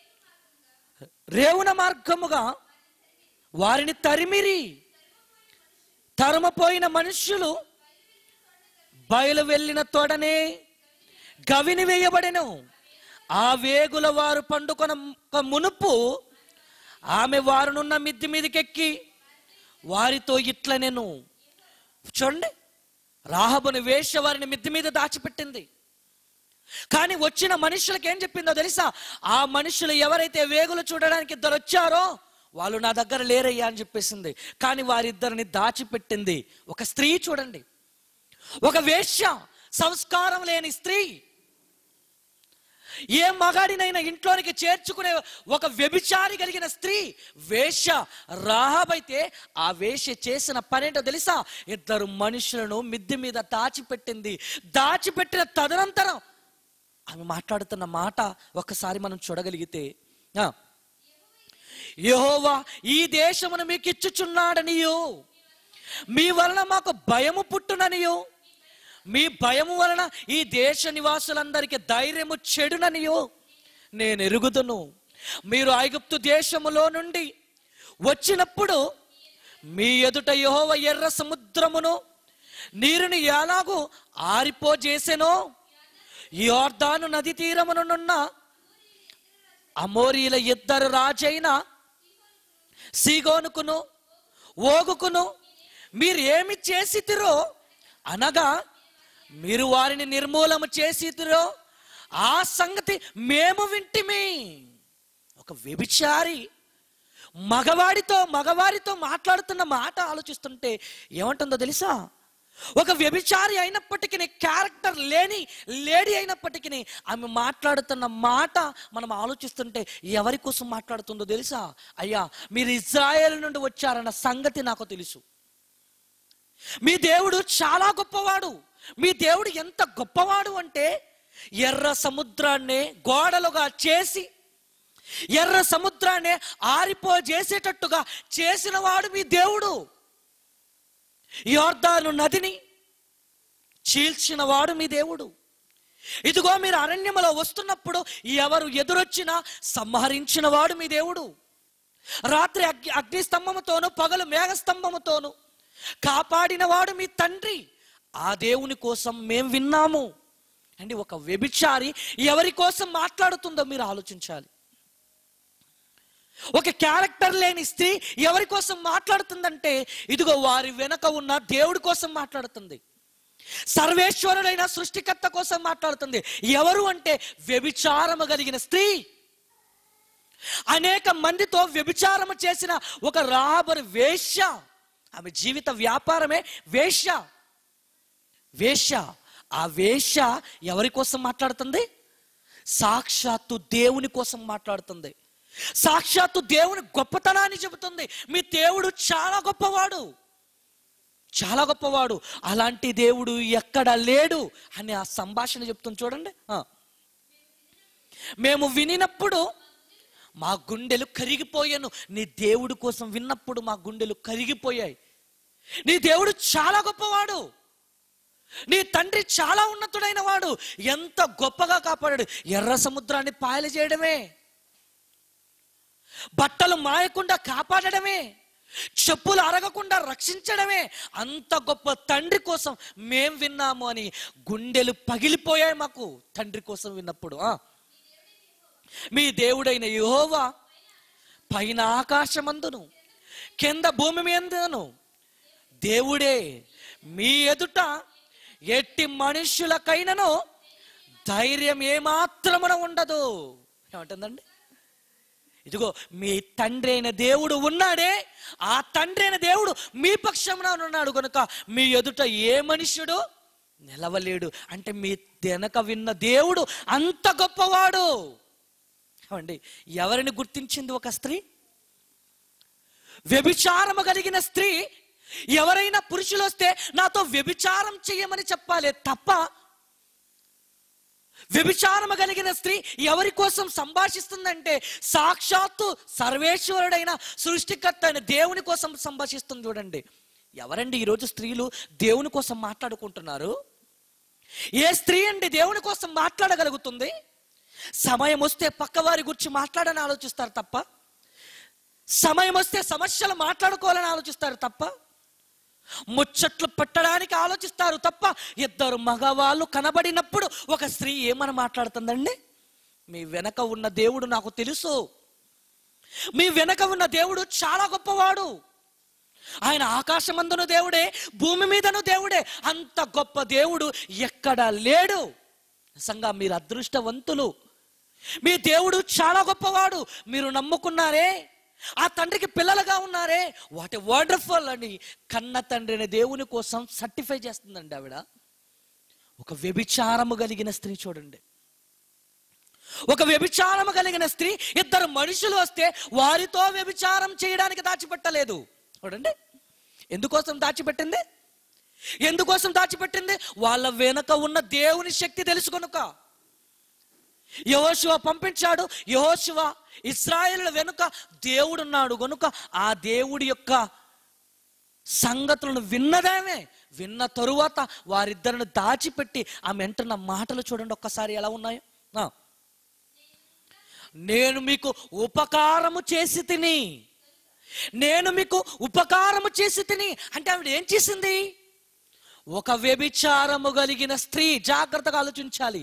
రేవున మార్గముగా వారిని తరిమిరి తరుమపోయిన మనుష్యులు బయలు వెళ్ళిన తోడనే గవిని వేయబడెను ఆ వేగుల వారు పండుకొన మునుపు ఆమె వారునున్న మిద్ది మీదకెక్కి వారితో ఇట్ల నేను చూడండి రాహబుని వేష వారిని మిద్ది మీద దాచిపెట్టింది కానీ వచ్చిన మనుషులకు ఏం చెప్పిందో తెలుసా ఆ మనుషులు ఎవరైతే వేగులు చూడడానికి ఇద్దరు వచ్చారో వాళ్ళు నా దగ్గర లేరయ్యా అని చెప్పేసింది కానీ వారిద్దరిని దాచిపెట్టింది ఒక స్త్రీ చూడండి ఒక వేశ్య సంస్కారం లేని స్త్రీ ఏ మగాడినైనా ఇంట్లోనికి చేర్చుకునే ఒక వ్యభిచారి కలిగిన స్త్రీ వేష రాహబైతే ఆ వేష చేసిన పనేంటో తెలుసా ఇద్దరు మనుషులను మిద్దె మీద దాచిపెట్టింది దాచిపెట్టిన తదనంతరం ఆమె మాట్లాడుతున్న మాట ఒక్కసారి మనం చూడగలిగితే ఆ, యెహోవా ఈ దేశమును మీకు ఇచ్చుచున్నాడనియో మీ వలన మాకు భయము పుట్టుననియో మీ భయము వలన ఈ దేశ నివాసులందరికీ ధైర్యము చెడుననియో నేను ఎరుగుదును మీరు ఐగుప్తు దేశములో నుండి వచ్చినప్పుడు మీ ఎదుట యెహోవా ఎర్ర సముద్రమును నీరుని ఎలాగూ ఆరిపోజేసెనో యోర్దాను నది తీరమునున్న అమోరీల ఇద్దరు రాజైన సీగోనుకును ఓగుకును మీరు ఏమి చేసితిరో అనగా మీరు వారిని నిర్మూలన చేసితిరో ఆ సంగతి మేము వింటిమి ఒక వ్యభిచారి మగవాడితో మగవారితో మాట్లాడుతున్న మాట ఆలోచిస్తుంటే ఏమంటుందో తెలుసా ఒక వ్యభిచారి అయినప్పటికీ క్యారెక్టర్ లేని లేడీ అయినప్పటికీ ఆమె మాట్లాడుతున్న మాట మనం ఆలోచిస్తుంటే ఎవరి కోసం మాట్లాడుతుందో తెలుసా అయ్యా మీరు ఇజ్రాయేల్ నుండి వచ్చారన్న సంగతి నాకు తెలుసు మీ దేవుడు చాలా గొప్పవాడు మీ దేవుడు ఎంత గొప్పవాడు అంటే ఎర్ర సముద్రాన్ని గోడలుగా చేసి ఎర్ర సముద్రాన్ని ఆరిపోజేసేటట్టుగా చేసినవాడు మీ దేవుడు యోర్దాను నదిని చీల్చినవాడు మీ దేవుడు ఇదిగో మీరు అరణ్యములో వస్తున్నప్పుడు ఎవరు ఎదురొచ్చినా సంహరించినవాడు మీ దేవుడు రాత్రి అగ్ని అగ్నిస్తంభముతోను పగలు మేఘస్తంభముతోను కాపాడినవాడు మీ తండ్రి ఆ దేవుని కోసం మేం విన్నాము అండి ఒక వ్యభిచారి ఎవరి కోసం మాట్లాడుతుందో మీరు ఆలోచించాలి ఒక క్యారెక్టర్ లేని స్త్రీ ఎవరి కోసం మాట్లాడుతుందంటే ఇదిగో వారి వెనక ఉన్న దేవుడి కోసం మాట్లాడుతుంది సర్వేశ్వరుడైన సృష్టికర్త కోసం మాట్లాడుతుంది ఎవరు అంటే వ్యభిచారము కలిగిన స్త్రీ అనేక మందితో వ్యభిచారము చేసిన ఒక రాబరు వేశ్య ఆమె జీవిత వ్యాపారమే వేశ్య వేశ్య ఆ వేశ్య ఎవరి కోసం మాట్లాడుతుంది సాక్షాత్తు దేవుని కోసం మాట్లాడుతుంది సాక్షాత్తు దేవుని గొప్పతనాన్ని చెబుతుంది మీ దేవుడు చాలా గొప్పవాడు చాలా గొప్పవాడు అలాంటి దేవుడు ఎక్కడ లేడు అని ఆ సంభాషణ చెప్తుంది చూడండి ఆ. మేము వినినప్పుడు మా గుండెలు కరిగిపోయాను నీ దేవుడి కోసం విన్నప్పుడు మా గుండెలు కరిగిపోయాయి నీ దేవుడు చాలా గొప్పవాడు నీ తండ్రి చాలా ఉన్నతుడైన వాడు ఎంత గొప్పగా కాపాడాడు ఎర్ర సముద్రాన్ని పాయలు చేయడమే బట్టలు మాయకుండా కాపాడడమే చెప్పులు అరగకుండా రక్షించడమే అంత గొప్ప తండ్రి కోసం మేం విన్నాము అని గుండెలు పగిలిపోయాయి మాకు తండ్రి కోసం విన్నప్పుడు ఆ. మీ దేవుడైన యెహోవా పైన ఆకాశమందును కింద భూమి మీదను దేవుడే మీ ఎదుట ఎట్టి మనుష్యులకైనను ధైర్యం ఏమాత్రమున ఉండదు ఏమంటుందండి ఇదిగో మీ తండ్రి అయిన దేవుడు ఉన్నాడే ఆ తండ్రి అయిన దేవుడు మీ పక్షమున ఉన్నాడు కనుక మీ ఎదుట ఏ మనుష్యుడు నిలవలేడు అంటే మీ వెనక విన్న దేవుడు అంత గొప్పవాడు ఏమండి ఎవరిని గుర్తించింది ఒక స్త్రీ వ్యభిచారము కలిగిన స్త్రీ ఎవరైనా పురుషులు వస్తే నాతో వ్యభిచారం చేయమని చెప్పాలి తప్ప వ్యభిచారము కలిగిన స్త్రీ ఎవరి కోసం సంభాషిస్తుందంటే సాక్షాత్తు సర్వేశ్వరుడైన సృష్టికర్త అయిన దేవుని కోసం సంభాషిస్తుంది చూడండి ఎవరండి ఈరోజు స్త్రీలు దేవుని కోసం మాట్లాడుకుంటున్నారు ఏ స్త్రీ అండి దేవుని కోసం మాట్లాడగలుగుతుంది సమయం వస్తే పక్కవారి గురించి మాట్లాడని ఆలోచిస్తారు తప్ప సమయం వస్తే సమస్యలు మాట్లాడుకోవాలని ఆలోచిస్తారు తప్ప ముచ్చట్లు పెట్టడానికి ఆలోచిస్తారు తప్ప ఇద్దరు మగవాళ్ళు కనబడినప్పుడు ఒక స్త్రీ ఏమని మాట్లాడుతుందండి మీ వెనక ఉన్న దేవుడు నాకు తెలుసు మీ వెనక ఉన్న దేవుడు చాలా గొప్పవాడు ఆయన ఆకాశమందును దేవుడే భూమి మీదను దేవుడే అంత గొప్ప దేవుడు ఎక్కడ లేడు నిజంగా మీరు అదృష్టవంతులు మీ దేవుడు చాలా గొప్పవాడు మీరు నమ్ముకున్నారే ఆ తండ్రికి పిల్లలుగా ఉన్నారే వాట్ ఏ వండర్ఫుల్ అని కన్న తండ్రి అనే దేవుని కోసం సర్టిఫై చేస్తుందండి ఆవిడ ఒక వ్యభిచారము కలిగిన స్త్రీ చూడండి ఒక వ్యభిచారము కలిగిన స్త్రీ ఇద్దరు మనుషులు వస్తే వారితో వ్యభిచారం చేయడానికి దాచిపెట్టలేదు చూడండి ఎందుకోసం దాచిపెట్టింది ఎందుకోసం దాచిపెట్టింది వాళ్ళ వెనుక ఉన్న దేవుని శక్తి తెలుసు కనుక యహోశివ పంపించాడు యహోశివ ఇస్రాయేల్ వెనుక దేవుడున్నాడు గనుక ఆ దేవుడి యొక్క సంగతులను విన్నదామే విన్న తరువాత వారిద్దరిని దాచిపెట్టి ఆమె అంటున్న మాటలు చూడండి ఒక్కసారి ఎలా ఉన్నాయో ఆ. నేను మీకు ఉపకారము చేసి తిని నేను మీకు ఉపకారము చేసి తిని అంటే ఆవిడ ఏం చేసింది ఒక వ్యభిచారము కలిగిన స్త్రీ జాగ్రత్తగా ఆలోచించాలి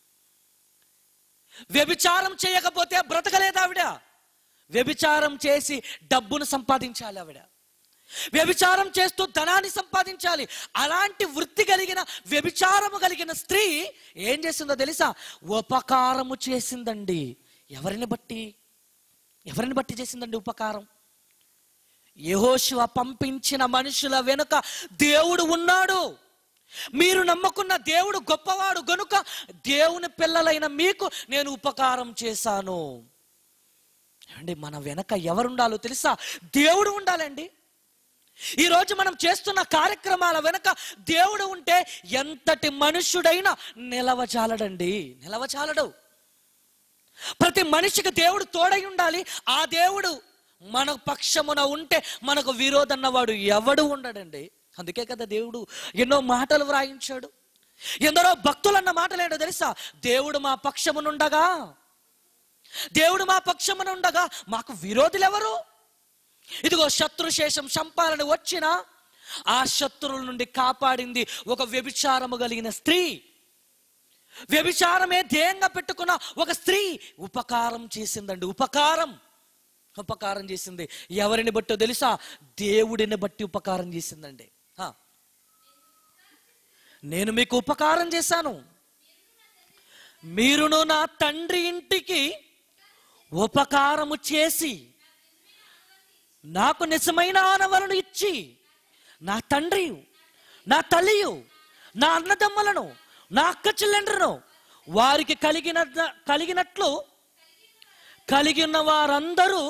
వ్యభిచారం చేయకపోతే బ్రతకలేదు ఆవిడ వ్యభిచారం చేసి డబ్బును సంపాదించాలి ఆవిడ వ్యభిచారం చేస్తూ ధనాన్ని సంపాదించాలి అలాంటి వృత్తి కలిగిన వ్యభిచారము కలిగిన స్త్రీ ఏం చేసిందో తెలుసా ఉపకారము చేసిందండి ఎవరిని బట్టి ఎవరిని బట్టి చేసిందండి ఉపకారం యెహోషువ పంపించిన మనుషుల వెనుక దేవుడు ఉన్నాడు మీరు నమ్ముకున్న దేవుడు గొప్పవాడు గనుక దేవుని పిల్లలైన మీకు నేను ఉపకారం చేశాను ఏమండి మన వెనక ఎవరుండాలో తెలుసా దేవుడు ఉండాలండి ఈరోజు మనం చేస్తున్న కార్యక్రమాల వెనుక దేవుడు ఉంటే ఎంతటి మనుష్యుడైనా నిలవచాలడండి నిలవచాలడు ప్రతి మనిషికి దేవుడు తోడై ఉండాలి ఆ దేవుడు మన పక్షమున ఉంటే మనకు విరోధన్నవాడు ఎవడు ఉండడండి అందుకే కదా దేవుడు ఎన్నో మాటలు వ్రాయించాడు ఎందరో భక్తులు అన్న మాటలు ఏంటో తెలుసా దేవుడు మా పక్షమునుండగా దేవుడు మా పక్షమునుండగా మాకు విరోధులు ఎవరు ఇదిగో శత్రుశేషం చంపాలని వచ్చిన ఆ శత్రువుల నుండి కాపాడింది ఒక వ్యభిచారము కలిగిన స్త్రీ వ్యభిచారమే ధ్యేయంగా పెట్టుకున్న ఒక స్త్రీ ఉపకారం చేసిందండి ఉపకారం ఉపకారం చేసింది ఎవరిని బట్టో తెలుసా దేవుడిని బట్టి ఉపకారం చేసిందండి ఆ. నేను మీకు ఉపకారం చేశాను మీరును నా తండ్రి ఇంటికి ఉపకారము చేసి నాకు నిజమైన ఆనవలను ఇచ్చి నా తండ్రి నా తల్లియు నా అన్నదమ్మలను నా అక్క చెల్లెండ్రను వారికి కలిగిన కలిగినట్లు కలిగి ఉన్న వారందరూ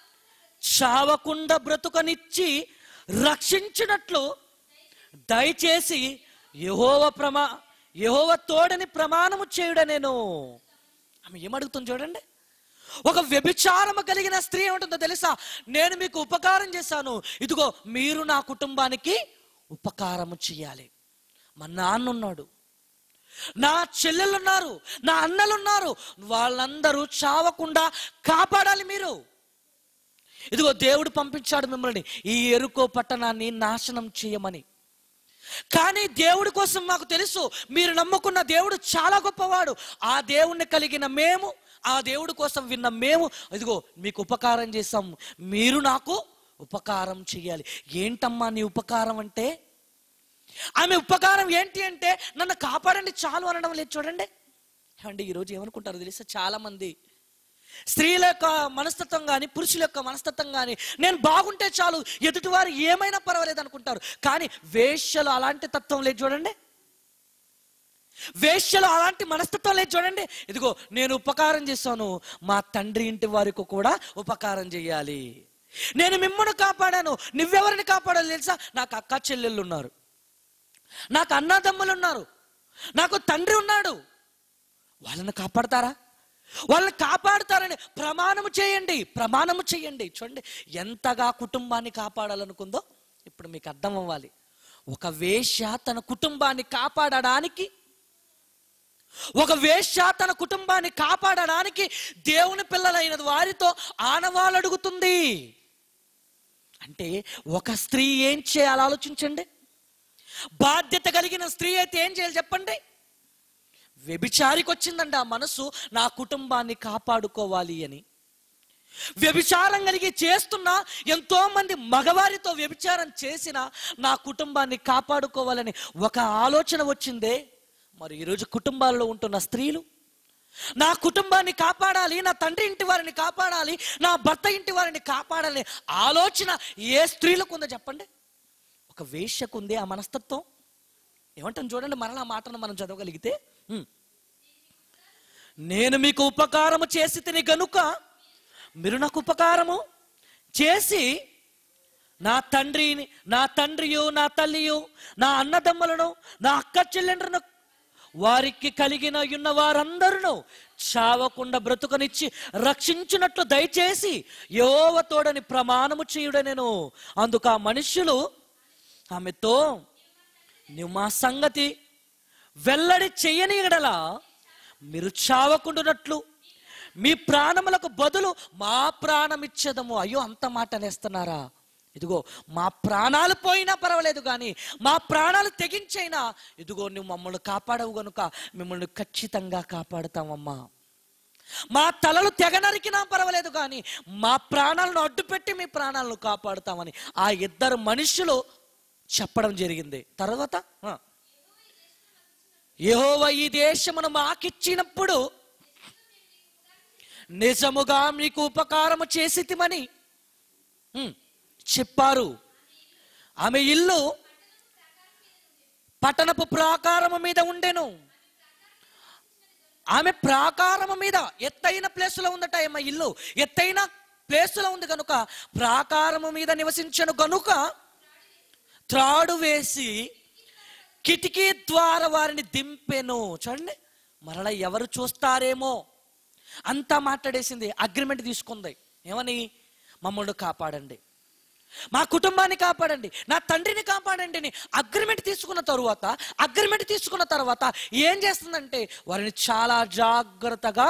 చావకుండా బ్రతుకనిచ్చి రక్షించినట్లు దయచేసి యహోవ ప్రమా యహోవ తోడని ప్రమాణము చేయుడ నేను ఆమె ఏమడుగుతుంది చూడండి ఒక వ్యభిచారము కలిగిన స్త్రీ ఏముంటుందో తెలుసా నేను మీకు ఉపకారం చేశాను ఇదిగో మీరు నా కుటుంబానికి ఉపకారము చేయాలి మా నాన్న ఉన్నాడు నా చెల్లెలు ఉన్నారు నా అన్నలు ఉన్నారు వాళ్ళందరూ చావకుండా కాపాడాలి మీరు ఇదిగో దేవుడు పంపించాడు మిమ్మల్ని ఈ ఎరుకో పట్టణాన్ని నాశనం చేయమని కానీ దేవుడి కోసం మాకు తెలుసు మీరు నమ్ముకున్న దేవుడు చాలా గొప్పవాడు ఆ దేవుణ్ణి కలిగిన మేము ఆ దేవుడి కోసం విన్న మేము ఇదిగో మీకు ఉపకారం చేసాం మీరు నాకు ఉపకారం చేయాలి ఏంటమ్మా నీ ఉపకారం అంటే ఆమె ఉపకారం ఏంటి అంటే నన్ను కాపాడండి చాలు అనడం లేదు చూడండి ఏమండి ఈరోజు ఏమనుకుంటారు తెలుసా చాలా మంది స్త్రీల యొక్క మనస్తత్వం కానీ పురుషుల యొక్క మనస్తత్వం కానీ నేను బాగుంటే చాలు ఎదుటివారు ఏమైనా పర్వాలేదు అనుకుంటారు కానీ వేశ్యలు అలాంటి తత్వం లేదు చూడండి వేశ్యలు అలాంటి మనస్తత్వం లేదు చూడండి ఇదిగో నేను ఉపకారం చేశాను మా తండ్రి ఇంటి వారికి కూడా ఉపకారం చేయాలి నేను మిమ్మల్ని కాపాడాను నువ్వెవరిని కాపాడాలి తెలుసా నాకు అక్క చెల్లెళ్ళు ఉన్నారు నాకు అన్నదమ్ములు ఉన్నారు నాకు తండ్రి ఉన్నాడు వాళ్ళని కాపాడతారా వాళ్ళని కాపాడుతారని ప్రమాణము చేయండి ప్రమాణము చేయండి చూడండి ఎంతగా కుటుంబాన్ని కాపాడాలనుకుందో ఇప్పుడు మీకు అర్థం అవ్వాలి ఒక వేశ్య తన కుటుంబాన్ని కాపాడడానికి ఒక వేశ్య తన కుటుంబాన్ని కాపాడడానికి దేవుని పిల్లలైన వారితో ఆనవాళ్ళు అడుగుతుంది అంటే ఒక స్త్రీ ఏం చేయాలి ఆలోచించండి బాధ్యత కలిగిన స్త్రీ అయితే ఏం చేయాలి చెప్పండి వ్యభిచారికి వచ్చిందండి ఆ మనసు నా కుటుంబాన్ని కాపాడుకోవాలి అని వ్యభిచారం కలిగి చేస్తున్న ఎంతో మంది మగవారితో వ్యభిచారం చేసిన నా కుటుంబాన్ని కాపాడుకోవాలని ఒక ఆలోచన వచ్చిందే మరి ఈరోజు కుటుంబాల్లో ఉంటున్న స్త్రీలు నా కుటుంబాన్ని కాపాడాలి నా తండ్రి ఇంటి వారిని కాపాడాలి నా భర్త ఇంటి వారిని కాపాడాలి ఆలోచన ఏ స్త్రీలకు ఉందో చెప్పండి ఒక వేశ్యకు ఉంది ఆ మనస్తత్వం ఏమంటాం చూడండి మరలా ఆ మాటను మనం చదవగలిగితే ఉమ్. నేను మీకు ఉపకారము చేసి తిని గనుక మీరు నాకు ఉపకారము చేసి నా తండ్రిని నా తండ్రియు నా తల్లియు నా అన్నదమ్ములను నా అక్క చెల్లెండ్రను వారికి కలిగిన ఉన్న వారందరూ చావకుండా బ్రతుకనిచ్చి రక్షించున్నట్లు దయచేసి యోవ తోడని ప్రమాణము చేయుడనెను అందుకు ఆ మనుష్యులు ఆమెతో నువ్వు మా సంగతి వెల్లడి చెయ్యని ఎడల మీరు చావకుండునట్లు మీ ప్రాణములకు బదులు మా ప్రాణం ఇచ్చేదము అయ్యో అంత మాట అనేస్తున్నారా ఇదిగో మా ప్రాణాలు పోయినా పర్వాలేదు కానీ మా ప్రాణాలు తెగించైనా ఇదిగో నువ్వు మమ్మల్ని కాపాడవు గనుక మిమ్మల్ని ఖచ్చితంగా కాపాడుతామమ్మా మా తలలు తెగ నరికినా పర్వాలేదు కానీ మా ప్రాణాలను అడ్డుపెట్టి మీ ప్రాణాలను కాపాడుతామని ఆ ఇద్దరు మనుషులు చెప్పడం జరిగింది తర్వాత ఆ. యెహోవా ఈ దేశమును మాకిచ్చినప్పుడు నిజముగా మీకు ఉపకారము చేసితిమని ఉమ్, చెప్పారు ఆమె ఇల్లు పట్టణపు ప్రాకారము మీద ఉండెను ఆమె ప్రాకారము మీద ఎత్తైన ప్లేసులో ఉందట ఆమె ఇల్లు ఎత్తైన ప్లేసులో ఉంది కనుక ప్రాకారము మీద నివసించను గనుక త్రాడు వేసి కిటికీ ద్వారా వారిని దింపెను చూడండి మరలా ఎవరు చూస్తారేమో అంతా మాట్లాడేసింది అగ్రిమెంట్ తీసుకుంది ఏమని మమ్మల్ని కాపాడండి మా కుటుంబాన్ని కాపాడండి నా తండ్రిని కాపాడండి అని అగ్రిమెంట్ తీసుకున్న తరువాత అగ్రిమెంట్ తీసుకున్న తర్వాత ఏం చేస్తుందంటే వారిని చాలా జాగ్రత్తగా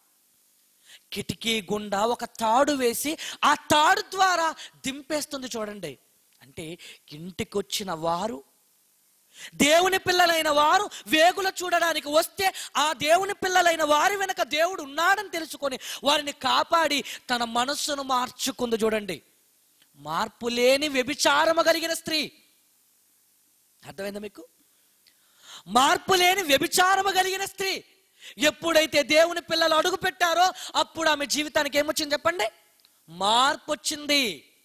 కిటికీ గుండా ఒక తాడు వేసి ఆ తాడు ద్వారా దింపేస్తుంది చూడండి అంటే ఇంటికి వచ్చిన వారు దేవుని పిల్లలైన వారు వేగుల చూడడానికి వస్తే ఆ దేవుని పిల్లలైన వారి వెనక దేవుడు ఉన్నాడని తెలుసుకొని వారిని కాపాడి తన మనస్సును మార్చుకుంది చూడండి మార్పు లేని వ్యభిచారము కలిగిన స్త్రీ అర్థమైందా మీకు మార్పు లేని వ్యభిచారము కలిగిన స్త్రీ ఎప్పుడైతే దేవుని పిల్లలు అడుగు పెట్టారో అప్పుడు ఆమె జీవితానికి ఏమొచ్చింది చెప్పండి మార్పు వచ్చింది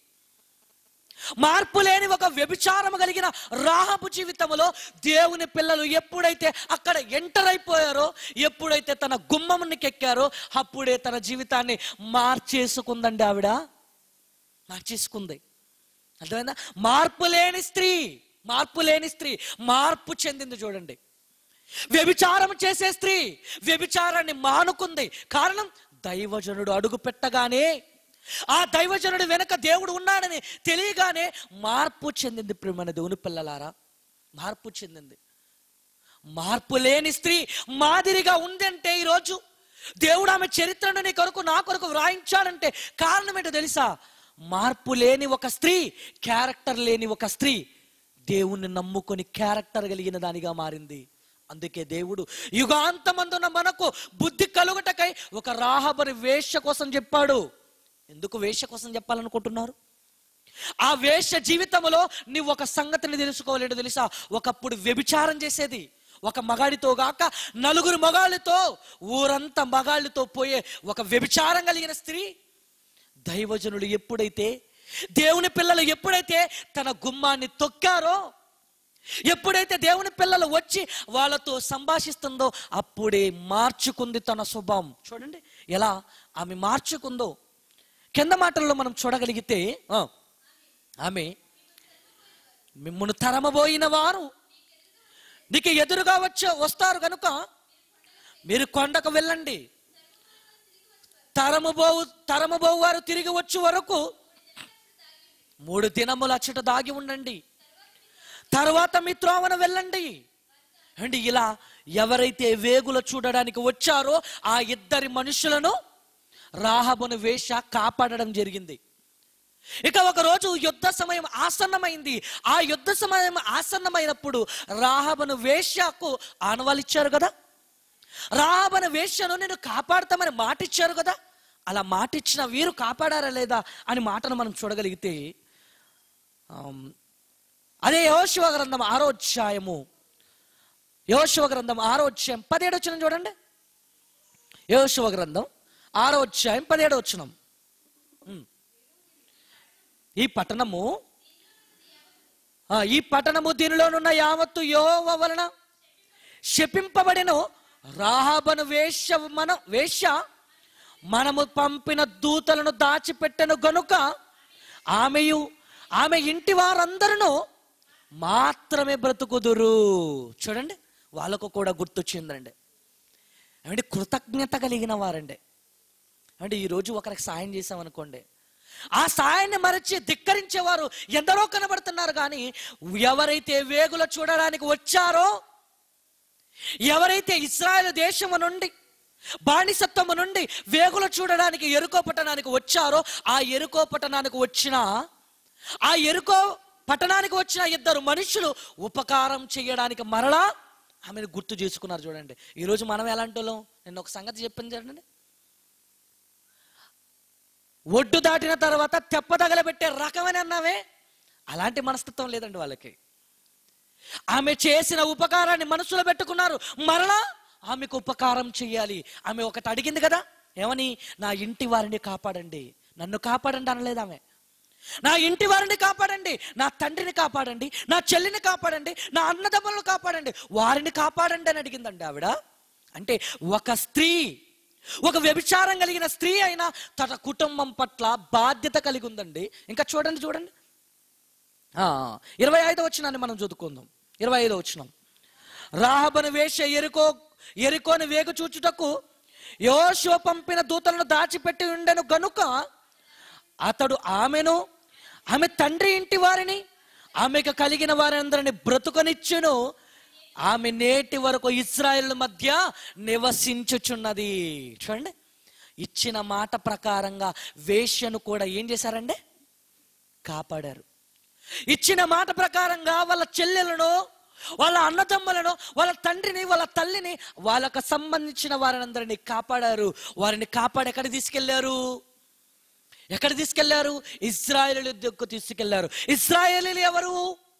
మార్పు లేని ఒక వ్యభిచారము కలిగిన రాహపు జీవితంలో దేవుని పిల్లలు ఎప్పుడైతే అక్కడ ఎంటర్ అయిపోయారో ఎప్పుడైతే తన గుమ్మమునికి ఎక్కారో అప్పుడే తన జీవితాన్ని మార్చేసుకుందండి ఆవిడ మార్చేసుకుంది అర్థమైందా మార్పు లేని స్త్రీ మార్పు లేని స్త్రీ మార్పు చెందింది చూడండి వ్యభిచారం చేసే స్త్రీ వ్యభిచారాన్ని మానుకుంది కారణం దైవజనుడు అడుగు పెట్టగానే ఆ దైవజనుడు వెనక దేవుడు ఉన్నాడని తెలియగానే మార్పు చెందింది ప్రియమైన దేవుని పిల్లలారా మార్పు చెందింది మార్పు లేని స్త్రీ మాదిరిగా ఉందంటే ఈరోజు దేవుడు ఆమె చరిత్రను నీ కొరకు నా కొరకు వ్రాయించాడంటే కారణం ఏంటో తెలుసా మార్పు లేని ఒక స్త్రీ క్యారెక్టర్ లేని ఒక స్త్రీ దేవుణ్ణి నమ్ముకొని క్యారెక్టర్ కలిగిన దానిగా మారింది అందుకే దేవుడు యుగాంతమందున్న మనకు బుద్ధి కలుగుటకై ఒక రాహబరి వేష కోసం చెప్పాడు ఎందుకు వేష కోసం చెప్పాలనుకుంటున్నారు ఆ వేష జీవితంలో నీవు ఒక సంగతిని తెలుసుకోలేడు తెలుసా ఒకప్పుడు వ్యభిచారం చేసేది ఒక మగాడితో గాక నలుగురు మగాళ్ళతో ఊరంతా మగాళ్ళతో పోయే ఒక వ్యభిచారం కలిగిన స్త్రీ దైవజనులు ఎప్పుడైతే దేవుని పిల్లలు ఎప్పుడైతే తన గుమ్మాన్ని తొక్కారో ఎప్పుడైతే దేవుని పిల్లలు వచ్చి వాళ్ళతో సంభాషిస్తుందో అప్పుడే మార్చుకుంది తన స్వభావం చూడండి ఎలా ఆమె మార్చుకుందో కింద మాటల్లో మనం చూడగలిగితే ఆ, ఆమె మిమ్మల్ని తరమబోయిన వారు నీకు ఎదురుగా వచ్చి వస్తారు కనుక మీరు కొండకు వెళ్ళండి తరముబోవు తరముబోవు వారు తిరిగి వచ్చే వరకు మూడు దినములు అచ్చట దాగి ఉండండి తర్వాత మీ త్రోవన వెళ్ళండి అండి ఇలా ఎవరైతే వేగుల చూడడానికి వచ్చారో ఆ ఇద్దరి మనుషులను రాహబును వేష కాపాడడం జరిగింది ఇక ఒక రోజు యుద్ధ సమయం ఆసన్నమైంది ఆ యుద్ధ సమయం ఆసన్నమైనప్పుడు రాహబను వేశ్యకు ఆనవాళ్ళు ఇచ్చారు కదా రాహబను వేశ్యను నేను కాపాడతామని మాట ఇచ్చారు కదా అలా మాట ఇచ్చిన వీరు కాపాడారా లేదా అని మాటను మనం చూడగలిగితే ఆమ్, అదే యోశివ గ్రంథం ఆరో అధ్యాయము యోశివ గ్రంథం ఆరో అధ్యాయం పదిహేడు వచ్చిన చూడండి యోశివ గ్రంథం ఆరో అధ్యాయం పదిహేడు వచ్చినం ఈ పట్టణము ఆ, ఈ పట్టణము దీనిలోనున్న యావత్తు యోవ వలన శపింపబడిన రాహాబను వేష మన వేష మనము పంపిన దూతలను దాచిపెట్టెను గనుక ఆమెయు ఆమె ఇంటి వారందరూ మాత్రమే బ్రతుకుదురు చూడండి వాళ్ళకు కూడా గుర్తొచ్చిందండి ఏమంటే కృతజ్ఞత కలిగిన వారండి అంటే ఈరోజు ఒకరికి సాయం చేసామనుకోండి ఆ సాయాన్ని మరచి ధిక్కరించేవారు ఎందరో కనబడుతున్నారు కానీ ఎవరైతే వేగుల చూడడానికి వచ్చారో ఎవరైతే ఇస్రాయేల్ దేశము నుండి బానిసత్వము నుండి వేగుల చూడడానికి ఎరుకో పట్టణానికి వచ్చారో ఆ ఎరుకో పట్టణానికి వచ్చిన ఆ ఎరుకో పట్టణానికి వచ్చిన ఇద్దరు మనుషులు ఉపకారం చేయడానికి మరలా ఆమెను గుర్తు చేసుకున్నారు చూడండి ఈరోజు మనం ఎలాంటి వాళ్ళం నేను ఒక సంగతి చెప్పింది చూడండి ఒడ్డు దాటిన తర్వాత తెప్ప తగలబెట్టే రకమని అన్నావే అలాంటి మనస్తత్వం లేదండి వాళ్ళకి ఆమె చేసిన ఉపకారాన్ని మనసులో పెట్టుకున్నారు మరలా ఆమెకు ఉపకారం చెయ్యాలి ఆమె ఒకటి అడిగింది కదా ఏమని నా ఇంటి వారిని కాపాడండి నన్ను కాపాడండి అనలేదు ఆమె నా ఇంటి వారిని కాపాడండి నా తండ్రిని కాపాడండి నా చెల్లిని కాపాడండి నా అన్నదమ్ములను కాపాడండి వారిని కాపాడండి అని అడిగిందండి ఆవిడ అంటే ఒక స్త్రీ ఒక వ్యభిచారం కలిగిన స్త్రీ అయినా తన కుటుంబం పట్ల బాధ్యత కలిగి ఉందండి ఇంకా చూడండి చూడండి ఆ, ఇరవై ఐదో వచ్చినాన్ని మనం చదువుకుందాం ఇరవై ఐదో వచ్చినాం రాహబను వేష ఎరుకో ఎరుకోని వేగు చూచుటకు యోశువ పంపిన దూతలను దాచిపెట్టి ఉండెను గనుక అతడు ఆమెను ఆమె తండ్రి ఇంటి వారిని ఆమెకు కలిగిన వారందరిని బ్రతుకనిచ్చును ఆమె నేటి వరకు ఇజ్రాయెల్ మధ్య నివసించుచున్నది చూడండి ఇచ్చిన మాట ప్రకారంగా వేష్యను కూడా ఏం చేశారండి కాపాడారు ఇచ్చిన మాట ప్రకారంగా వాళ్ళ చెల్లెలను వాళ్ళ అన్నదమ్ములను వాళ్ళ తండ్రిని వాళ్ళ తల్లిని వాళ్ళకు సంబంధించిన వారందరిని కాపాడారు వారిని కాపాడి ఎక్కడ తీసుకెళ్లారు ఎక్కడ తీసుకెళ్లారు ఇస్రాయేలు దగ్గరకు తీసుకెళ్లారు ఇస్రాయేలీలు ఎవరు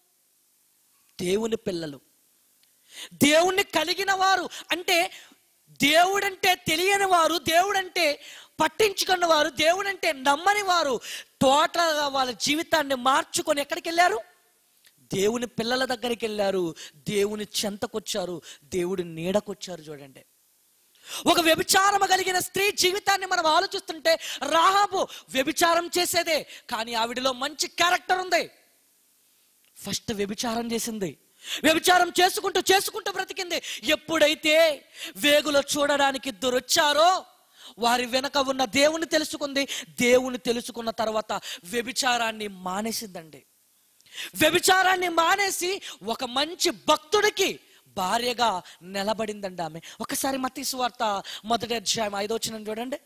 దేవుని పిల్లలు దేవుణ్ణి కలిగిన వారు అంటే దేవుడంటే తెలియని వారు దేవుడంటే పట్టించుకున్న వారు దేవుడంటే నమ్మని వారు టోటల్గా వాళ్ళ జీవితాన్ని మార్చుకొని ఎక్కడికి వెళ్ళారు దేవుని పిల్లల దగ్గరికి వెళ్ళారు దేవుని చెంతకొచ్చారు దేవుడి నీడకొచ్చారు చూడండి ఒక వ్యభిచారం కలిగిన స్త్రీ జీవితాన్ని మనం ఆలోచిస్తుంటే రాహాబు వ్యభిచారం చేసేదే కానీ ఆవిడలో మంచి క్యారెక్టర్ ఉంది ఫస్ట్ వ్యభిచారం చేసింది వ్యభిచారం చేసుకుంటూ చేసుకుంటూ బ్రతికింది ఎప్పుడైతే వేగులో చూడడానికి ఇద్దరు వచ్చారో వారి వెనక ఉన్న దేవుని తెలుసుకుంది దేవుని తెలుసుకున్న తర్వాత వ్యభిచారాన్ని మానేసిందండి వ్యభిచారాన్ని మానేసి ఒక మంచి భక్తుడికి భార్యగా నిలబడిందండి ఆమె ఒకసారి మత్తీ సువార్త మొదటి అధ్యాయం ఐదో వచ్చిన చూడండి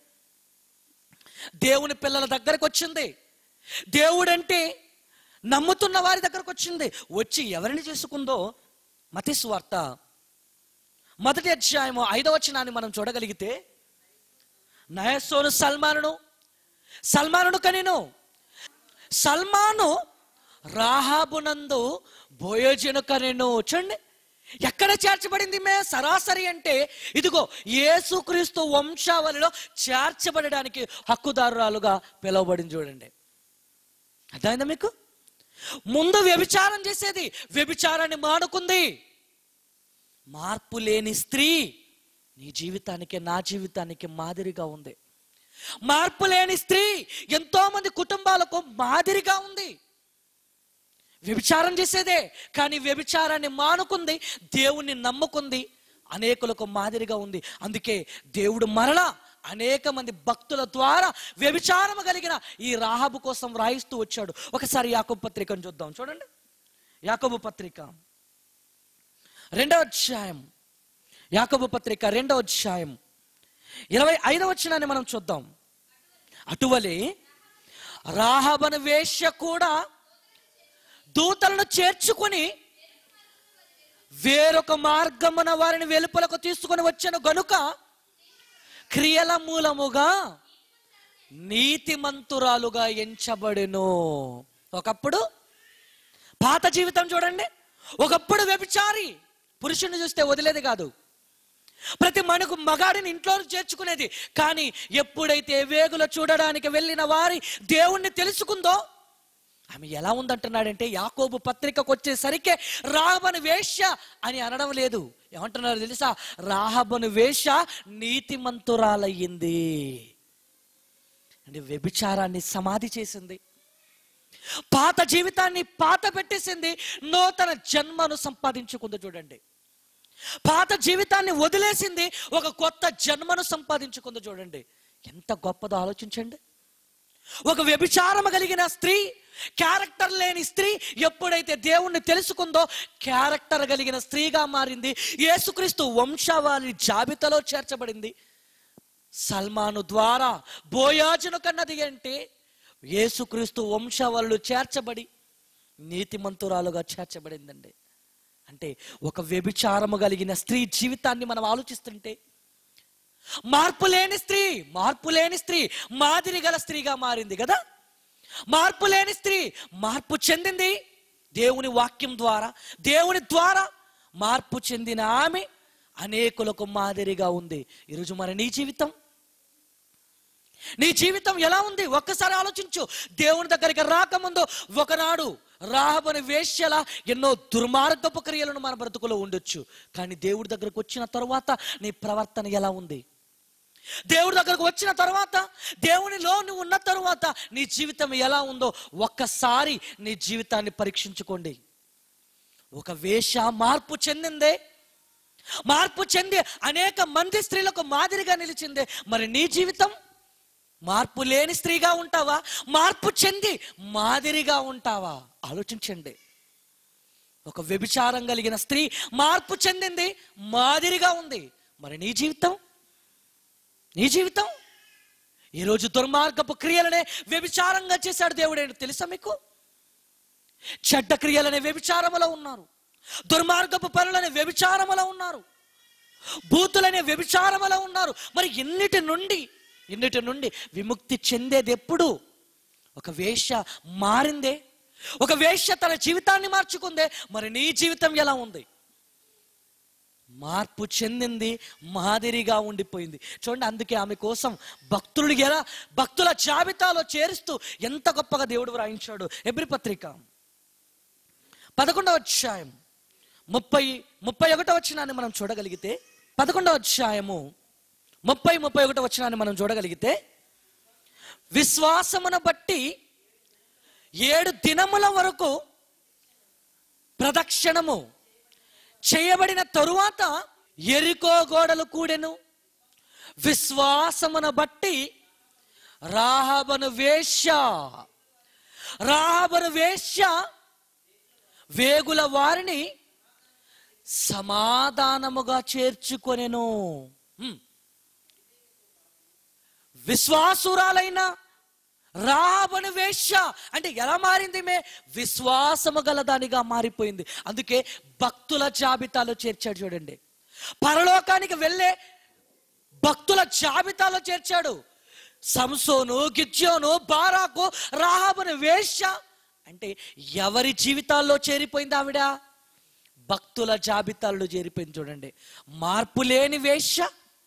దేవుని పిల్లల దగ్గరకు వచ్చింది దేవుడంటే నమ్ముతున్న వారి దగ్గరకు వచ్చింది వచ్చి ఎవరిని చేసుకుందో మతి స్వార్త మొదటి అధ్యాయము ఐదవ వచనాన్ని మనం చూడగలిగితే నయస్సోను సల్మానును సల్మానును కనిను సల్మాను రాహాబునందు బోయోజను కనెను చూడండి ఎక్కడ చేర్చబడింది మే సరాసరి అంటే ఇదిగో యేసుక్రీస్తు వంశావళిలో చేర్చబడడానికి హక్కుదారురాలుగా పిలువబడింది చూడండి అర్థమైందా మీకు ముందు వ్యభిచారం చేసేది వ్యభిచారాన్ని మానుకుంది మార్పు లేని స్త్రీ నీ జీవితానికి నా జీవితానికి మాదిరిగా ఉంది మార్పు లేని స్త్రీ ఎంతో మంది కుటుంబాలకు మాదిరిగా ఉంది వ్యభిచారం చేసేదే కానీ వ్యభిచారాన్ని మానుకుంది దేవుణ్ణి నమ్ముకుంది అనేకులకు మాదిరిగా ఉంది అందుకే దేవుడు మరలా అనేక మంది భక్తుల ద్వారా వ్యభిచారం కలిగిన ఈ రాహబు కోసం రాయిస్తూ వచ్చాడు ఒకసారి యాకబు పత్రికను చూద్దాం చూడండి యాకబు పత్రిక రెండవ అధ్యాయం యాకబు పత్రిక రెండవ అధ్యాయం ఇరవై ఐదవ వచ్చినాన్ని మనం చూద్దాం అటువలే రాహబను వేశ్య కూడా దూతలను చేర్చుకొని వేరొక మార్గమున వారిని వెలుపలకు తీసుకొని వచ్చాను గనుక క్రియల మూలముగా నీతిమంతురాలుగా ఎంచబడెను ఒకప్పుడు పాత జీవితం చూడండి ఒకప్పుడు వ్యభిచారి పురుషుని చూస్తే వదిలేది కాదు ప్రతి మనకు మగాడిని ఇంట్లో చేర్చుకునేది కానీ ఎప్పుడైతే వేగుల చూడడానికి వెళ్ళిన వారి దేవుణ్ణి తెలుసుకుందో ఆమె ఎలా ఉందంటున్నాడంటే యాకోబు పత్రికకు వచ్చేసరికి రాహబను వేశ్య అని అనడం లేదు ఏమంటున్నారు తెలుసా రాహబను వేశ్య నీతిమంతురాలయ్యింది అంటే వ్యభిచారాన్ని సమాధి చేసింది పాత జీవితాన్ని పాత పెట్టేసింది నూతన జన్మను సంపాదించుకుంది చూడండి పాత జీవితాన్ని వదిలేసింది ఒక కొత్త జన్మను సంపాదించుకుంది చూడండి ఎంత గొప్పదో ఆలోచించండి ఒక వ్యభిచారం కలిగిన స్త్రీ క్యారెక్టర్ లేని స్త్రీ ఎప్పుడైతే దేవుణ్ణి తెలుసుకుందో క్యారెక్టర్ కలిగిన స్త్రీగా మారింది యేసుక్రీస్తు వంశావళి జాబితాలో చేర్చబడింది సల్మాను ద్వారా బోయాజును కన్నది అంటే యేసుక్రీస్తు వంశావళులు చేర్చబడి నీతిమంతురాలుగా చేర్చబడిందండి అంటే ఒక వ్యభిచారము కలిగిన స్త్రీ జీవితాన్ని మనం ఆలోచిస్తుంటే మార్పు లేని స్త్రీ మార్పు లేని స్త్రీ మాదిరి గల స్త్రీగా మారింది కదా మార్పు లేని స్త్రీ మార్పు చెందింది దేవుని వాక్యం ద్వారా దేవుని ద్వారా మార్పు చెందిన ఆమె అనేకులకు మాదిరిగా ఉంది ఈరోజు మరి నీ జీవితం నీ జీవితం ఎలా ఉంది ఒక్కసారి ఆలోచించు దేవుని దగ్గరికి రాకముందు ఒకనాడు రాహబని వేశ్యల ఎన్నో దుర్మార్గపు క్రియలను మన బ్రతుకులో ఉండొచ్చు కానీ దేవుడి దగ్గరకు వచ్చిన తరువాత నీ ప్రవర్తన ఎలా ఉంది దేవుడి దగ్గరకు వచ్చిన తర్వాత దేవునిలో నువ్వు ఉన్న తరువాత నీ జీవితం ఎలా ఉందో ఒక్కసారి నీ జీవితాన్ని పరీక్షించుకోండి ఒక వేష మార్పు చెందిందే మార్పు చెంది అనేక మంది స్త్రీలకు మాదిరిగా నిలిచిందే మరి నీ జీవితం మార్పు లేని స్త్రీగా ఉంటావా మార్పు చెంది మాదిరిగా ఉంటావా ఆలోచించండి ఒక వ్యభిచారం కలిగిన స్త్రీ మార్పు చెందింది మాదిరిగా ఉంది మరి నీ జీవితం నీ జీవితం ఈరోజు దుర్మార్గపు క్రియలనే వ్యభిచారంగా చేశాడు దేవుడు తెలుసా మీకు చెడ్డ క్రియలనే వ్యభిచారములో ఉన్నారు దుర్మార్గపు పనులనే వ్యభిచారములో ఉన్నారు బూతులనే వ్యభిచారములో ఉన్నారు మరి ఎన్నిటి నుండి ఎన్నిటి నుండి విముక్తి చెందేది ఎప్పుడు ఒక వేష మారిందే ఒక వేష తన జీవితాన్ని మార్చుకుందే మరి నీ జీవితం ఎలా ఉంది మార్పు చెందింది మాదిరిగా ఉండిపోయింది చూడండి అందుకే ఆమె కోసం భక్తులు ఎలా భక్తుల జాబితాలో చేరుస్తూ ఎంత గొప్పగా దేవుడు వ్రాయించాడు ఎబ్రి పత్రిక పదకొండవ అధ్యాయం ముప్పై ముప్పై ఒకటో వచ్చినాన్ని మనం చూడగలిగితే పదకొండవ అధ్యాయము ముప్పై ముప్పై ఒకటో వచ్చినాన్ని మనం చూడగలిగితే విశ్వాసమును బట్టి ఏడు దినముల వరకు ప్రదక్షిణము చేయబడిన తరువాత ఎరికో గోడలు కూడెను విశ్వాసమును బట్టి రాహబను వేశ్య రాహబను వేశ్య వేగుల వారిని సమాధానముగా చేర్చుకొనెను హ్మ్. విశ్వాసురాలైన రాబను వేశ్య అంటే ఎలా మారింది మే విశ్వాసము గలదానిగా మారిపోయింది అందుకే భక్తుల జాబితాలో చేర్చాడు చూడండి పరలోకానికి వెళ్ళే భక్తుల జాబితాలో చేర్చాడు సంసోను గిజ్యోను బారాకు రాహాబును వేశ్య అంటే ఎవరి జీవితాల్లో చేరిపోయింది ఆవిడ భక్తుల జాబితాల్లో చేరిపోయింది చూడండి మార్పు లేని వేశ్య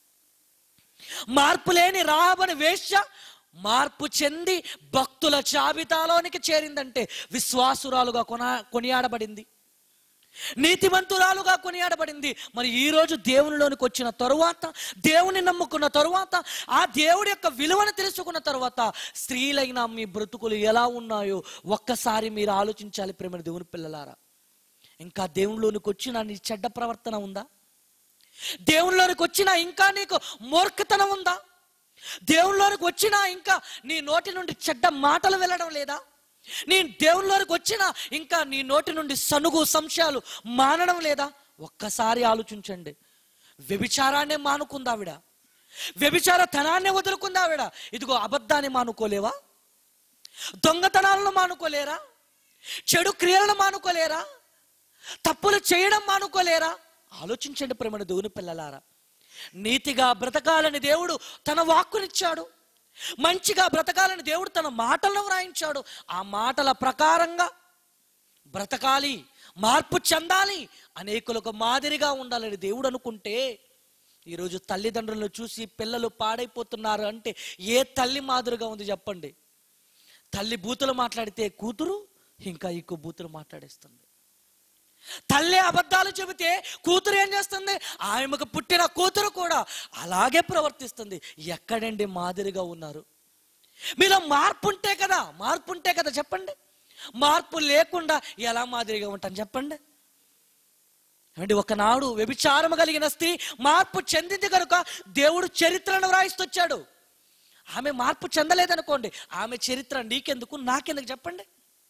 మార్పు లేని రాబని వేశ్య మార్పు చెంది భక్తుల జాబితాలోనికి చేరిందంటే విశ్వాసురాలుగా కొన కొనియాడబడింది నీతిమంతురాలుగా కొనియాడబడింది మరి ఈ రోజు దేవునిలోనికి వచ్చిన తరువాత దేవుని నమ్ముకున్న తరువాత ఆ దేవుడి యొక్క విలువను తెలుసుకున్న తరువాత స్త్రీలైన మీ బ్రతుకులు ఎలా ఉన్నాయో ఒక్కసారి మీరు ఆలోచించాలి ప్రేమ దేవుని పిల్లలారా ఇంకా దేవునిలోనికి వచ్చిన నీ చెడ్డ ప్రవర్తన ఉందా దేవునిలోనికి వచ్చినా ఇంకా నీకు మూర్ఖతనం ఉందా దేవునిలోనికి వచ్చినా ఇంకా నీ నోటి నుండి చెడ్డ మాటలు వెళ్ళడం లేదా నీ దేవునిలోనికి వచ్చినా ఇంకా నీ నోటి నుండి సనుగు సంశయాలు మానడం లేదా ఒక్కసారి ఆలోచించండి వ్యభిచారాన్నే మానుకుందా ఆవిడ వ్యభిచార తనాన్నే వదులుకుందా ఆవిడ ఇదిగో అబద్ధాన్ని మానుకోలేవా దొంగతనాలను మానుకోలేరా చెడు క్రియలను మానుకోలేరా తప్పులు చేయడం మానుకోలేరా ఆలోచించండి ప్రేమను దేవుని పిల్లలారా నీతిగా బ్రతకాలని దేవుడు తన వాక్కునిచ్చాడు మంచిగా బ్రతకాలని దేవుడు తన మాటలను వ్రాయించాడు ఆ మాటల ప్రకారంగా బ్రతకాలి మార్పు చెందాలి అనేకులకు మాదిరిగా ఉండాలని దేవుడు అనుకుంటే ఈరోజు తల్లిదండ్రులను చూసి పిల్లలు పాడైపోతున్నారు అంటే ఏ తల్లి మాదిరిగా ఉంది చెప్పండి తల్లి బూతులు మాట్లాడితే కూతురు ఇంకా ఎక్కువ బూతులు మాట్లాడేస్తుంది తల్లి అబద్ధాలు చెబితే కూతురు ఏం చేస్తుంది ఆమెకు పుట్టిన కూతురు కూడా అలాగే ప్రవర్తిస్తుంది ఎక్కడండి మాదిరిగా ఉన్నారు మీలో మార్పు ఉంటే కదా మార్పు ఉంటే కదా చెప్పండి మార్పు లేకుండా ఎలా మాదిరిగా ఉంటాను చెప్పండి అంటే ఒకనాడు వ్యభిచారము కలిగిన స్త్రీ మార్పు చెందింది కనుక దేవుడు చరిత్రను వ్రాయిస్తొచ్చాడు ఆమె మార్పు చెందలేదనుకోండి ఆమె చరిత్ర నీకెందుకు నాకెందుకు చెప్పండి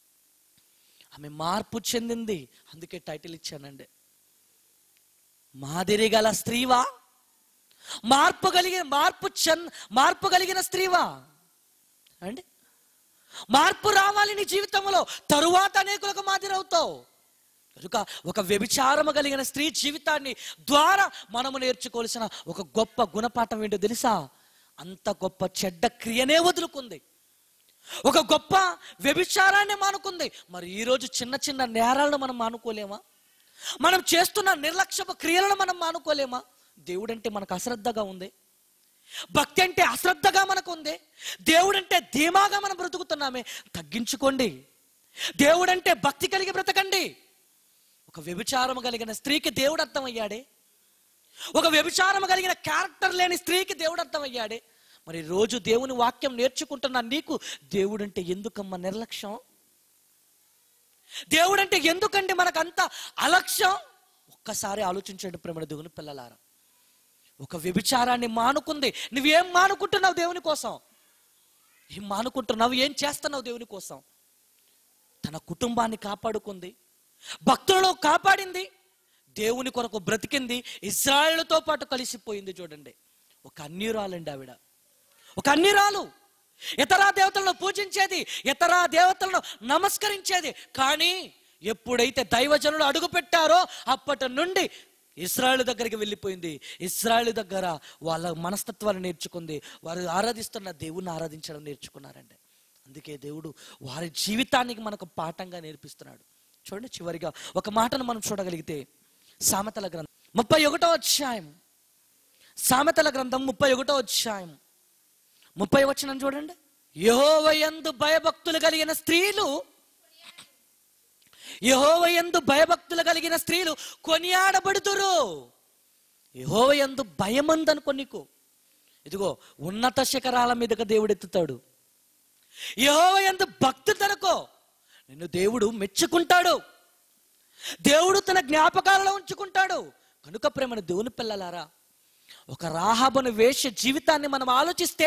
ఆమె మార్పు చెందింది అందుకే టైటిల్ ఇచ్చానండి మాదిరి గల స్త్రీవా మార్పు కలిగిన మార్పు చెంద మార్పు కలిగిన స్త్రీవా అండి మార్పు రావాలి నీ జీవితంలో తరువాత అనేకులకు మాదిరవుతావు కనుక ఒక వ్యభిచారము కలిగిన స్త్రీ జీవితాన్ని ద్వారా మనము నేర్చుకోవాల్సిన ఒక గొప్ప గుణపాఠం ఏంటో తెలుసా అంత గొప్ప చెడ్డ క్రియనే వదులుకుంది ఒక గొప్ప వ్యభిచారాన్ని మానుకుంది మరి ఈరోజు చిన్న చిన్న నేరాలను మనం మానుకోలేమా మనం చేస్తున్న నిర్లక్ష్యపు క్రియలను మనం మానుకోలేమా దేవుడంటే మనకు అశ్రద్ధగా ఉంది భక్తి అంటే అశ్రద్ధగా మనకు ఉంది దేవుడంటే ధీమాగా మనం బ్రతుకుతున్నామే తగ్గించుకోండి దేవుడంటే భక్తి కలిగి బ్రతకండి ఒక వ్యభిచారం కలిగిన స్త్రీకి దేవుడు అర్థమయ్యాడే ఒక వ్యభిచారం కలిగిన క్యారెక్టర్ లేని స్త్రీకి దేవుడు అర్థమయ్యాడే మరి రోజు దేవుని వాక్యం నేర్చుకుంటున్న నీకు దేవుడంటే ఎందుకమ్మా నిర్లక్ష్యం దేవుడంటే ఎందుకండి మనకంత అలక్ష్యం ఒక్కసారి ఆలోచించండి ప్రేమ దేవుని పిల్లలారా ఒక వ్యభిచారాన్ని మానుకుంది నువ్వేం మానుకుంటున్నావు దేవుని కోసం ఏం మానుకుంటున్నావు ఏం చేస్తున్నావు దేవుని కోసం తన కుటుంబాన్ని కాపాడుకుంది భక్తులలో కాపాడింది దేవుని కొరకు బ్రతికింది ఇజ్రాయేలుతో పాటు కలిసిపోయింది చూడండి ఒక అన్యురాలండి ఆవిడ ఒక అన్యురాలు ఇతర దేవతలను పూజించేది ఇతర దేవతలను నమస్కరించేది కానీ ఎప్పుడైతే దైవజనులు అడుగు పెట్టారో అప్పటి నుండి ఇస్రాయేల్ దగ్గరికి వెళ్ళిపోయింది ఇస్రాయేల్ దగ్గర వాళ్ళ మనస్తత్వాన్ని నేర్చుకుంది వారు ఆరాధిస్తున్న దేవుణ్ణి ఆరాధించడం నేర్చుకున్నారండి అందుకే దేవుడు వారి జీవితానికి మనకు పాఠంగా నేర్పిస్తున్నాడు చూడండి చివరిగా ఒక మాటను మనం చూడగలిగితే సామెతల గ్రంథం ముప్పై ఒకటో అధ్యాయం సామెతల గ్రంథం ముప్పై ఒకటో అధ్యాయం ముప్పై వచనం చూడండి యహోవయందు భయభక్తులు కలిగిన స్త్రీలు యహోవయందు భయభక్తులు కలిగిన స్త్రీలు కొనియాడబడుతురు యహోవయందు భయమందనుకో నీకు ఇదిగో ఉన్నత శిఖరాల మీదకి దేవుడు ఎత్తుతాడు యహోవయందు భక్తి తనకో నిన్ను దేవుడు మెచ్చుకుంటాడు దేవుడు తన జ్ఞాపకాలలో ఉంచుకుంటాడు కనుక ప్రేమను దేవుని పిల్లలారా ఒక రాహబను వేష జీవితాన్ని మనం ఆలోచిస్తే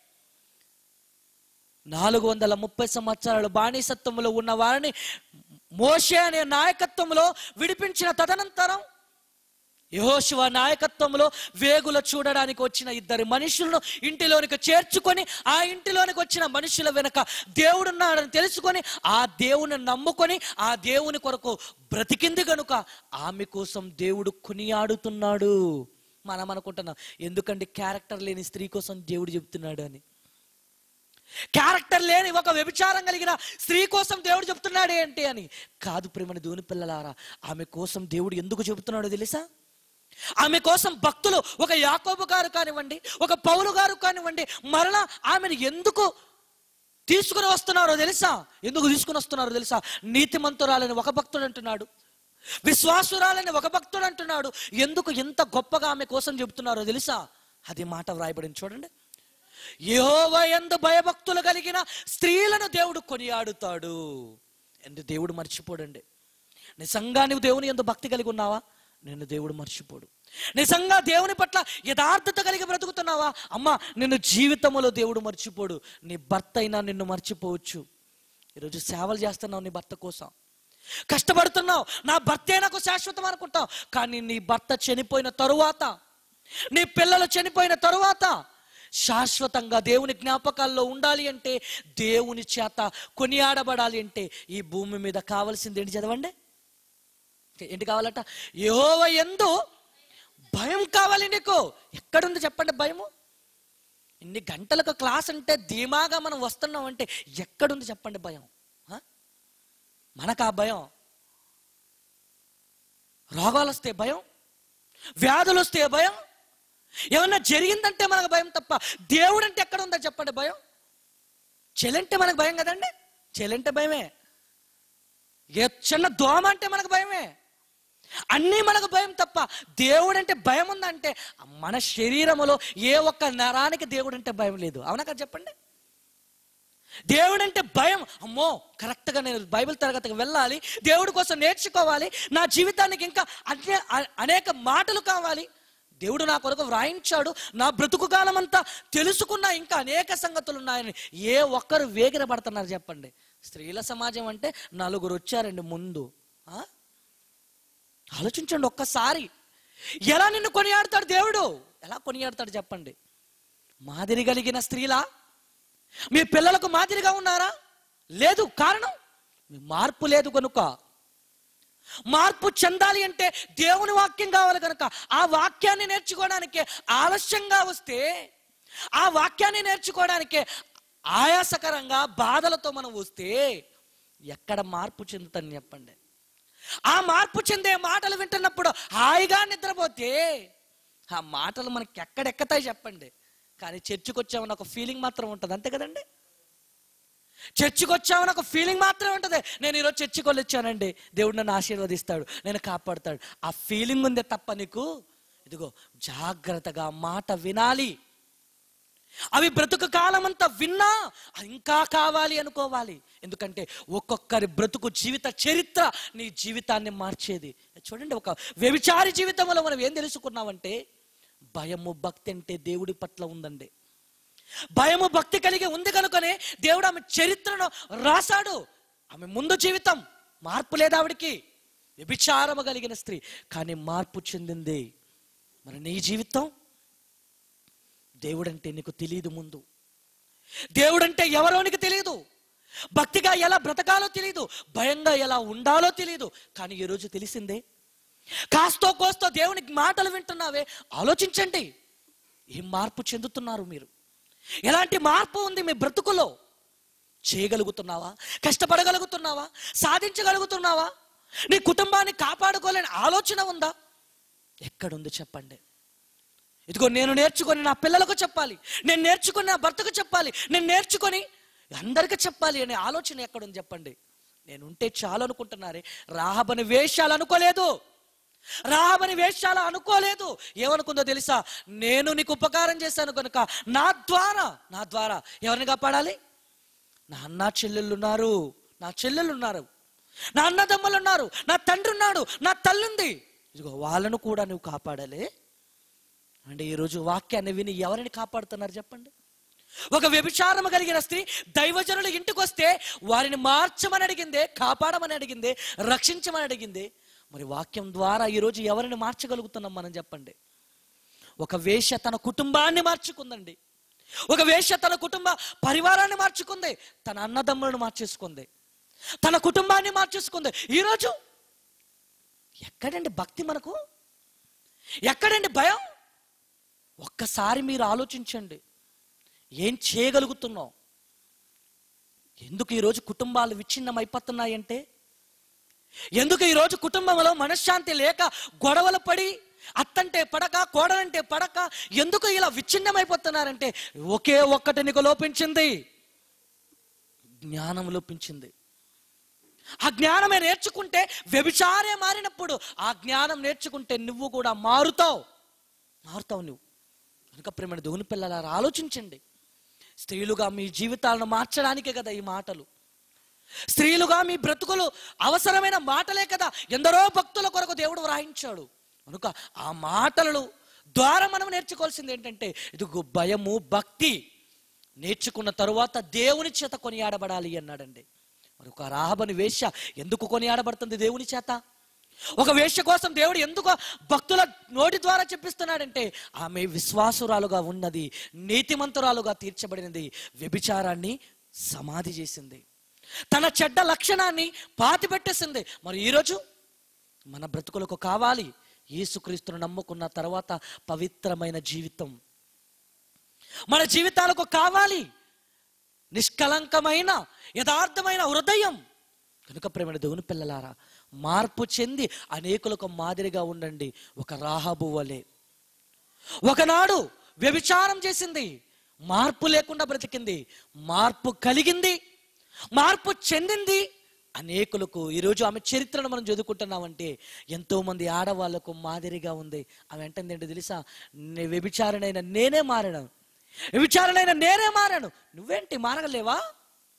నాలుగు వందల ముప్పై సంవత్సరాలు బానిసత్వంలో ఉన్న వారిని మోషే అనే నాయకత్వంలో విడిపించిన తదనంతరం యహోశివ నాయకత్వంలో వేగుల చూడడానికి వచ్చిన ఇద్దరు మనుషులను ఇంటిలోనికి చేర్చుకొని ఆ ఇంటిలోనికి వచ్చిన మనుషుల వెనక దేవుడున్నాడని తెలుసుకొని ఆ దేవుని నమ్ముకొని ఆ దేవుని కొరకు బ్రతికింది గనుక ఆమె కోసం దేవుడు కొనియాడుతున్నాడు మనం అనుకుంటున్నాం ఎందుకంటే క్యారెక్టర్ లేని స్త్రీ కోసం దేవుడు చెప్తున్నాడు అని క్యారెక్టర్ లేని ఒక వ్యభిచారం కలిగిన స్త్రీ కోసం దేవుడు చెప్తున్నాడు ఏంటి అని కాదు ప్రేమని దేవుని పిల్లలారా ఆమె కోసం దేవుడు ఎందుకు చెబుతున్నాడో తెలుసా ఆమె కోసం భక్తులు ఒక యాకోబు గారు కానివ్వండి ఒక పౌలు గారు కానివ్వండి మరలా ఆమెను ఎందుకు తీసుకుని వస్తున్నారో తెలుసా ఎందుకు తీసుకుని వస్తున్నారో తెలుసా నీతిమంతురాలని ఒక భక్తుడు అంటున్నాడు విశ్వాసురాలని ఒక భక్తుడు అంటున్నాడు ఎందుకు ఎంత గొప్పగా ఆమె కోసం చెబుతున్నారో తెలుసా అది మాట వ్రాయబడింది చూడండి యందు భయభక్తులు కలిగిన స్త్రీలను దేవుడు కొనియాడుతాడు ఎందు దేవుడు మర్చిపోడండి నిజంగా నువ్వు దేవుని ఎందు భక్తి కలిగి ఉన్నావా నిన్ను దేవుడు మర్చిపోడు నిజంగా దేవుని పట్ల యథార్థత కలిగి బ్రతుకుతున్నావా అమ్మా నిన్ను జీవితంలో దేవుడు మర్చిపోడు నీ భర్త అయినా నిన్ను మర్చిపోవచ్చు ఈరోజు సేవలు చేస్తున్నావు నీ భర్త కోసం కష్టపడుతున్నావు నా భర్తే నాకు శాశ్వతం అనుకుంటావు కానీ నీ భర్త చనిపోయిన తరువాత నీ పిల్లలు చనిపోయిన తరువాత శాశ్వతంగా దేవుని జ్ఞాపకాల్లో ఉండాలి అంటే దేవుని చేత కొనియాడబడాలి అంటే ఈ భూమి మీద కావలసింది ఏంటి చదవండి ఏంటి కావాలట యెహోవ ఎందు భయం కావాలి నీకు ఎక్కడుంది చెప్పండి భయము ఇన్ని గంటలకు క్లాస్ అంటే ధీమాగా మనం వస్తున్నాం అంటే ఎక్కడుంది చెప్పండి భయం ఆ? మనకు ఆ భయం రోగాలు వస్తే భయం వ్యాధులు వస్తే భయం ఏమన్నా జరిగిందంటే మనకు భయం తప్ప దేవుడు అంటే ఎక్కడ ఉందో చెప్పండి భయం చెలంటే మనకు భయం కదండి చెలంటే భయమే ఏ చిన్న దోమ అంటే మనకు భయమే అన్నీ మనకు భయం తప్ప దేవుడు అంటే భయం ఉందంటే మన శరీరములో ఏ ఒక్క నరానికి దేవుడు అంటే భయం లేదు అవునా కదా చెప్పండి దేవుడు అంటే భయం అమ్మో కరెక్ట్గా నేను బైబిల్ తరగతికి వెళ్ళాలి దేవుడి కోసం నేర్చుకోవాలి నా జీవితానికి ఇంకా అనే అనేక మాటలు కావాలి దేవుడు నా కొరకు వ్రాయించాడు నా బ్రతుకు కాలం అంతా తెలుసుకున్న ఇంకా అనేక సంగతులు ఉన్నాయని ఏ ఒక్కరు వేగిర పడుతున్నారు చెప్పండి స్త్రీల సమాజం అంటే నలుగురు వచ్చారండి ముందు ఆ? ఆలోచించండి ఒక్కసారి ఎలా నిన్ను కొనియాడతాడు దేవుడు ఎలా కొనియాడతాడు చెప్పండి మాదిరి కలిగిన స్త్రీలా మీ పిల్లలకు మాదిరిగా ఉన్నారా లేదు కారణం మీ మార్పు లేదు కనుక మార్పు చెందాలి అంటే దేవుని వాక్యం కావాలి కనుక ఆ వాక్యాన్ని నేర్చుకోవడానికి ఆలస్యంగా వస్తే ఆ వాక్యాన్ని నేర్చుకోవడానికి ఆయాసకరంగా బాధలతో మనం వస్తే ఎక్కడ మార్పు చెందుతాను చెప్పండి ఆ మార్పు చెందే మాటలు వింటున్నప్పుడు హాయిగా నిద్రపోతే ఆ మాటలు మనకి ఎక్కడెక్కతాయి చెప్పండి కానీ చర్చికి వచ్చామని ఒక ఫీలింగ్ మాత్రం ఉంటుంది అంతే కదండి చర్చికి వచ్చామని ఒక ఫీలింగ్ మాత్రమే ఉంటుంది నేను ఈరోజు చర్చికి వెళ్ళి వచ్చానండి దేవుడు నన్ను ఆశీర్వదిస్తాడు నేను కాపాడుతాడు ఆ ఫీలింగ్ ఉందే తప్ప నీకు ఇదిగో జాగ్రత్తగా మాట వినాలి అవి బ్రతుకు కాలం అంతా విన్నా అది ఇంకా కావాలి అనుకోవాలి ఎందుకంటే ఒక్కొక్కరి బ్రతుకు జీవిత చరిత్ర నీ జీవితాన్ని మార్చేది చూడండి ఒక వ్యభిచారి జీవితంలో మనం ఏం తెలుసుకున్నామంటే భయము భక్తి అంటే దేవుడి పట్ల ఉందండి భయము భక్తి కలిగి ఉంది కనుకనే దేవుడు ఆమె చరిత్రను రాశాడు ఆమె ముందు జీవితం మార్పు లేదు ఆవిడికి వ్యభిచారము కలిగిన స్త్రీ కానీ మార్పు చెందింది మరి నీ జీవితం దేవుడంటే నీకు తెలియదు ముందు దేవుడంటే ఎవరో నీకు తెలియదు భక్తిగా ఎలా బ్రతకాలో తెలియదు భయంగా ఎలా ఉండాలో తెలియదు కానీ ఈరోజు తెలిసిందే కాస్తో కోస్తో దేవునికి మాటలు వింటున్నావే ఆలోచించండి ఏం మార్పు చెందుతున్నారు మీరు ఎలాంటి మార్పు ఉంది మీ బ్రతుకులో చేయగలుగుతున్నావా కష్టపడగలుగుతున్నావా సాధించగలుగుతున్నావా నీ కుటుంబాన్ని కాపాడుకోలేని ఆలోచన ఉందా ఎక్కడుంది చెప్పండి ఇదిగో నేను నేర్చుకొని నా పిల్లలకు చెప్పాలి నేను నేర్చుకొని నా భర్తకు చెప్పాలి నేను నేర్చుకొని అందరికీ చెప్పాలి అనే ఆలోచన ఎక్కడుంది చెప్పండి నేను ఉంటే చాలు అనుకుంటున్నారే రాహబని వేషాలు అనుకోలేదు రాహబని వేషాలు అనుకోలేదు ఏమనుకుందో తెలుసా నేను నీకు ఉపకారం చేశాను కనుక నా ద్వారా నా ద్వారా ఎవరిని కాపాడాలి నా అన్న చెల్లెళ్ళు ఉన్నారు నా చెల్లెళ్ళు ఉన్నారు నా అన్నదమ్ములు ఉన్నారు నా తండ్రి ఉన్నాడు నా తల్లుంది ఇదిగో వాళ్ళను కూడా నువ్వు కాపాడాలి అంటే ఈరోజు వాక్యాన్ని విని ఎవరిని కాపాడుతున్నారు చెప్పండి ఒక వ్యభిచారం కలిగిన స్త్రీ దైవజనుల ఇంటికి వస్తే వారిని మార్చమని అడిగిందే కాపాడమని అడిగిందే రక్షించమని అడిగిందే మరి వాక్యం ద్వారా ఈరోజు ఎవరిని మార్చగలుగుతున్నాం మనం చెప్పండి ఒక వేష తన కుటుంబాన్ని మార్చుకుందండి ఒక వేష తన కుటుంబ పరివారాన్ని మార్చుకుంది తన అన్నదమ్ములను మార్చేసుకుంది తన కుటుంబాన్ని మార్చేసుకుంది ఈరోజు ఎక్కడండి భక్తి మనకు ఎక్కడండి భయం ఒక్కసారి మీరు ఆలోచించండి ఏం చేయగలుగుతున్నాం ఎందుకు ఈరోజు కుటుంబాలు విచ్ఛిన్నం అయిపోతున్నాయంటే ఎందుకు ఈరోజు కుటుంబంలో మనశ్శాంతి లేక గొడవలు పడి అత్తంటే పడక కోడలంటే పడక ఎందుకు ఇలా విచ్ఛిన్నమైపోతున్నారంటే ఒకే ఒక్కటి నీకు లోపించింది జ్ఞానం లోపించింది ఆ జ్ఞానమే నేర్చుకుంటే వ్యభిచారే మారినప్పుడు ఆ జ్ఞానం నేర్చుకుంటే నువ్వు కూడా మారుతావు మారుతావు నువ్వు కనుక ప్రేమ దేవుని పిల్లలారా ఆలోచించండి స్త్రీలుగా మీ జీవితాలను మార్చడానికే కదా ఈ మాటలు స్త్రీలుగా మీ బ్రతుకులు అవసరమైన మాటలే కదా ఎందరో భక్తుల కొరకు దేవుడు వ్రాయించాడు కనుక ఆ మాటలు ద్వారా మనం నేర్చుకోవాల్సింది ఏంటంటే ఇదిగో భయము భక్తి నేర్చుకున్న తరువాత దేవుని చేత కొనియాడబడాలి అన్నాడండి మరి ఒక రాహబని వేశ్య ఎందుకు కొనియాడబడుతుంది దేవుని చేత ఒక వేశ్య కోసం దేవుడు ఎందుకు భక్తుల నోటి ద్వారా చెప్పిస్తున్నాడంటే ఆమె విశ్వాసురాలుగా ఉన్నది నీతిమంతురాలుగా తీర్చబడినది వ్యభిచారాన్ని సమాధి చేసింది తన చెడ్డ లక్షణాన్ని పాతి పెట్టేసింది మరి ఈరోజు మన బ్రతుకులకు కావాలి యేసుక్రీస్తును నమ్ముకున్న తర్వాత పవిత్రమైన జీవితం మన జీవితాలకు కావాలి నిష్కలంకమైన యథార్థమైన హృదయం కనుక ప్రేమ దేవుని పిల్లలారా మార్పు చెంది అనేకులకు మాదిరిగా ఉండండి ఒక రాహాబు వలె ఒకనాడు వ్యభిచారం చేసింది మార్పు లేకుండా బ్రతికింది మార్పు కలిగింది మార్పు చెందింది అనేకులకు ఈరోజు ఆమె చరిత్రను మనం చదువుకుంటున్నామంటే ఎంతో మంది ఆడవాళ్లకు మాదిరిగా ఉంది ఆమె అంటుంది ఏంటో తెలుసా నే- వ్యభిచారణైన నేనే మారాను వ్యభిచారణైన నేనే మారాను నువ్వేంటి మారగలేవా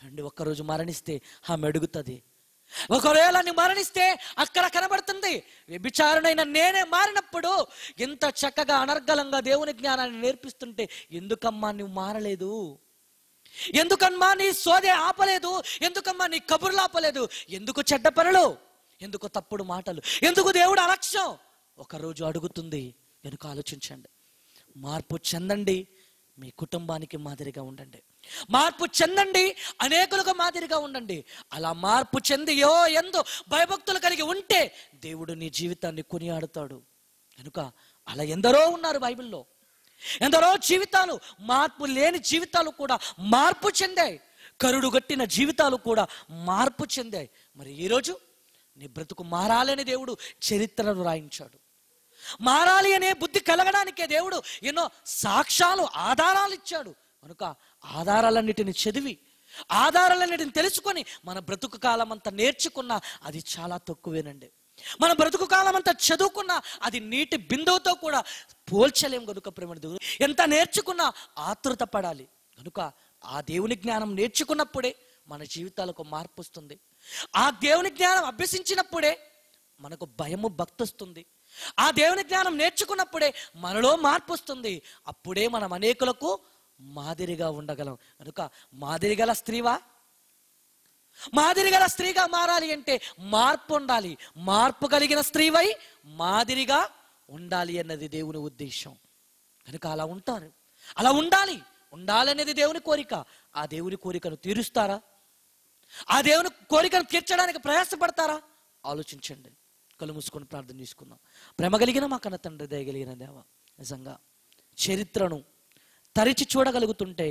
అండి ఒక్కరోజు మరణిస్తే ఆమె అడుగుతుంది ఒకవేళ నీ మరణిస్తే అక్కడ కనబడుతుంది వ్యభిచారునైన నేనే మారినప్పుడు ఎంత చక్కగా అనర్గళంగా దేవుని జ్ఞానాన్ని నేర్పిస్తుంటే ఎందుకమ్మా నువ్వు మారలేదు ఎందుకమ్మా నీ సోదే ఆపలేదు ఎందుకమ్మా నీ కబుర్లు ఆపలేదు ఎందుకు చెడ్డ పనులు ఎందుకు తప్పుడు మాటలు ఎందుకు దేవుడు అలక్ష్యం ఒకరోజు అడుగుతుంది వెనుక ఆలోచించండి మార్పు చెందండి మీ కుటుంబానికి మాదిరిగా ఉండండి మార్పు చెందండి అనేకులకు మాదిరిగా ఉండండి అలా మార్పు చెందియో ఎందో భయభక్తులు కలిగి ఉంటే దేవుడు నీ జీవితాన్ని కొనియాడుతాడు కనుక అలా ఎందరో ఉన్నారు బైబిల్లో ఎందరో జీవితాలు మార్పు లేని జీవితాలు కూడా మార్పు చెందాయి కరుడు గట్టిన జీవితాలు కూడా మార్పు చెందాయి మరి ఈరోజు నీ బ్రతుకు మారాలని దేవుడు చరిత్రను రాయించాడు మారాలి అనే బుద్ధి కలగడానికే దేవుడు ఎన్నో సాక్ష్యాలు ఆధారాలు ఇచ్చాడు కనుక ఆధారాలన్నిటిని చదివి ఆధారాలన్నిటిని తెలుసుకొని మన బ్రతుకు కాలం అంతా నేర్చుకున్నా అది చాలా తక్కువేనండి మన బ్రతుకు కాలం అంతా చదువుకున్నా అది నీటి బిందువుతో కూడా పోల్చలేం కనుక ప్రేమ దేవుడు ఎంత నేర్చుకున్నా ఆతృత పడాలి కనుక ఆ దేవుని జ్ఞానం నేర్చుకున్నప్పుడే మన జీవితాలకు మార్పు వస్తుంది ఆ దేవుని జ్ఞానం అభ్యసించినప్పుడే మనకు భయము భక్తి వస్తుంది ఆ దేవుని జ్ఞానం నేర్చుకున్నప్పుడే మనలో మార్పు వస్తుంది అప్పుడే మనం అనేకులకు మాదిరిగా ఉండగలం కనుక మాదిరి గల స్త్రీవా మాదిరి గల స్త్రీగా మారాలి అంటే మార్పు ఉండాలి మార్పు కలిగిన స్త్రీవై మాదిరిగా ఉండాలి అన్నది దేవుని ఉద్దేశం కనుక అలా ఉంటారు అలా ఉండాలి ఉండాలనేది దేవుని కోరిక ఆ దేవుని కోరికను తీరుస్తారా ఆ దేవుని కోరికను తీర్చడానికి ప్రయాసపడతారా ఆలోచించండి కళ్ళు మూసుకొని ప్రార్థన చేసుకుందాం ప్రేమ కలిగిన మా కన్న తండ్రి దయగలిగిన దేవ నిజంగా చరిత్రను తరిచి చూడగలుగుతుంటే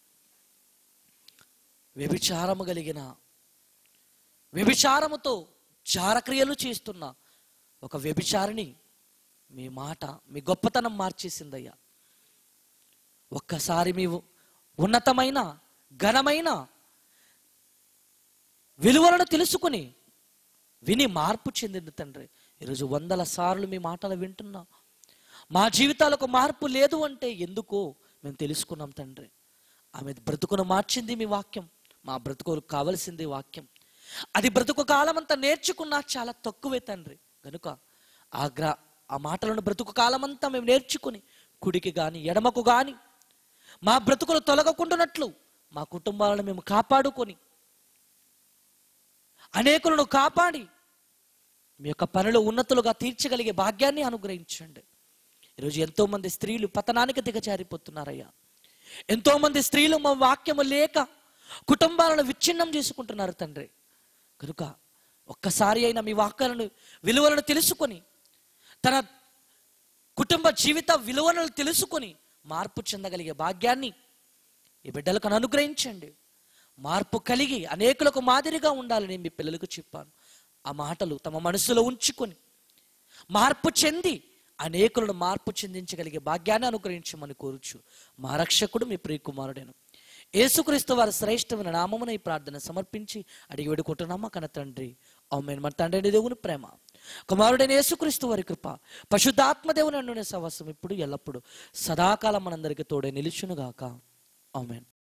వ్యభిచారము కలిగిన వ్యభిచారముతో చారక్రియలు చేస్తున్న ఒక వ్యభిచారిని మీ మాట మీ గొప్పతనం మార్చేసిందయ్యా ఒక్కసారి మీ ఉన్నతమైన ఘనమైన విలువలను తెలుసుకుని విని మార్పు చెందింది తండ్రి ఈరోజు వందల సార్లు మీ మాటలు వింటున్నా మా జీవితాలకు మార్పు లేదు అంటే ఎందుకో మేము తెలుసుకున్నాం తండ్రి ఆమె బ్రతుకును మార్చింది మీ వాక్యం మా బ్రతుకులకు కావలసింది వాక్యం అది బ్రతుకు కాలం అంతా నేర్చుకున్నా చాలా తక్కువే తండ్రి కనుక ఆ గ్రా ఆ మాటలను బ్రతుకు కాలమంతా మేము నేర్చుకుని కుడికి గాని ఎడమకు గాని మా బ్రతుకులు తొలగకుండానట్లు మా కుటుంబాలను మేము కాపాడుకొని అనేకులను కాపాడి మీ యొక్క పనులు ఉన్నతులుగా తీర్చగలిగే భాగ్యాన్ని అనుగ్రహించండి ఈరోజు ఎంతో మంది స్త్రీలు పతనానికి దిగజారిపోతున్నారయ్యా ఎంతో మంది స్త్రీలు మా వాక్యము లేక కుటుంబాలను విచ్ఛిన్నం చేసుకుంటున్నారు తండ్రి కనుక ఒక్కసారి అయినా మీ వాక్యాలను విలువలను తెలుసుకొని తన కుటుంబ జీవిత విలువలను తెలుసుకొని మార్పు చెందగలిగే భాగ్యాన్ని ఈ బిడ్డలకు అనుగ్రహించండి మార్పు కలిగి అనేకులకు మాదిరిగా ఉండాలని మీ పిల్లలకు చెప్పాను ఆ మాటలు తమ మనసులో ఉంచుకొని మార్పు చెంది అనేకులను మార్పు చెందించగలిగే భాగ్యాన్ని అనుగ్రహించమని కోరుచు మా రక్షకుడు మీ ప్రియకుమారుడేను యేసుక్రీస్తు వారి శ్రేష్టమైన నామమున ఈ ప్రార్థన సమర్పించి అడిగి వేడుకుంటున్నామా కన తండ్రి అవును మన తండ్రి దేవుని ప్రేమ కుమారుడైన యేసుక్రీస్తు వారి కృప పశుద్ధాత్మ దేవుని అన్నునే సవస్సం ఇప్పుడు ఎల్లప్పుడు సదాకాలం మనందరికీ తోడే నిలుచునుగాక ఆమెన్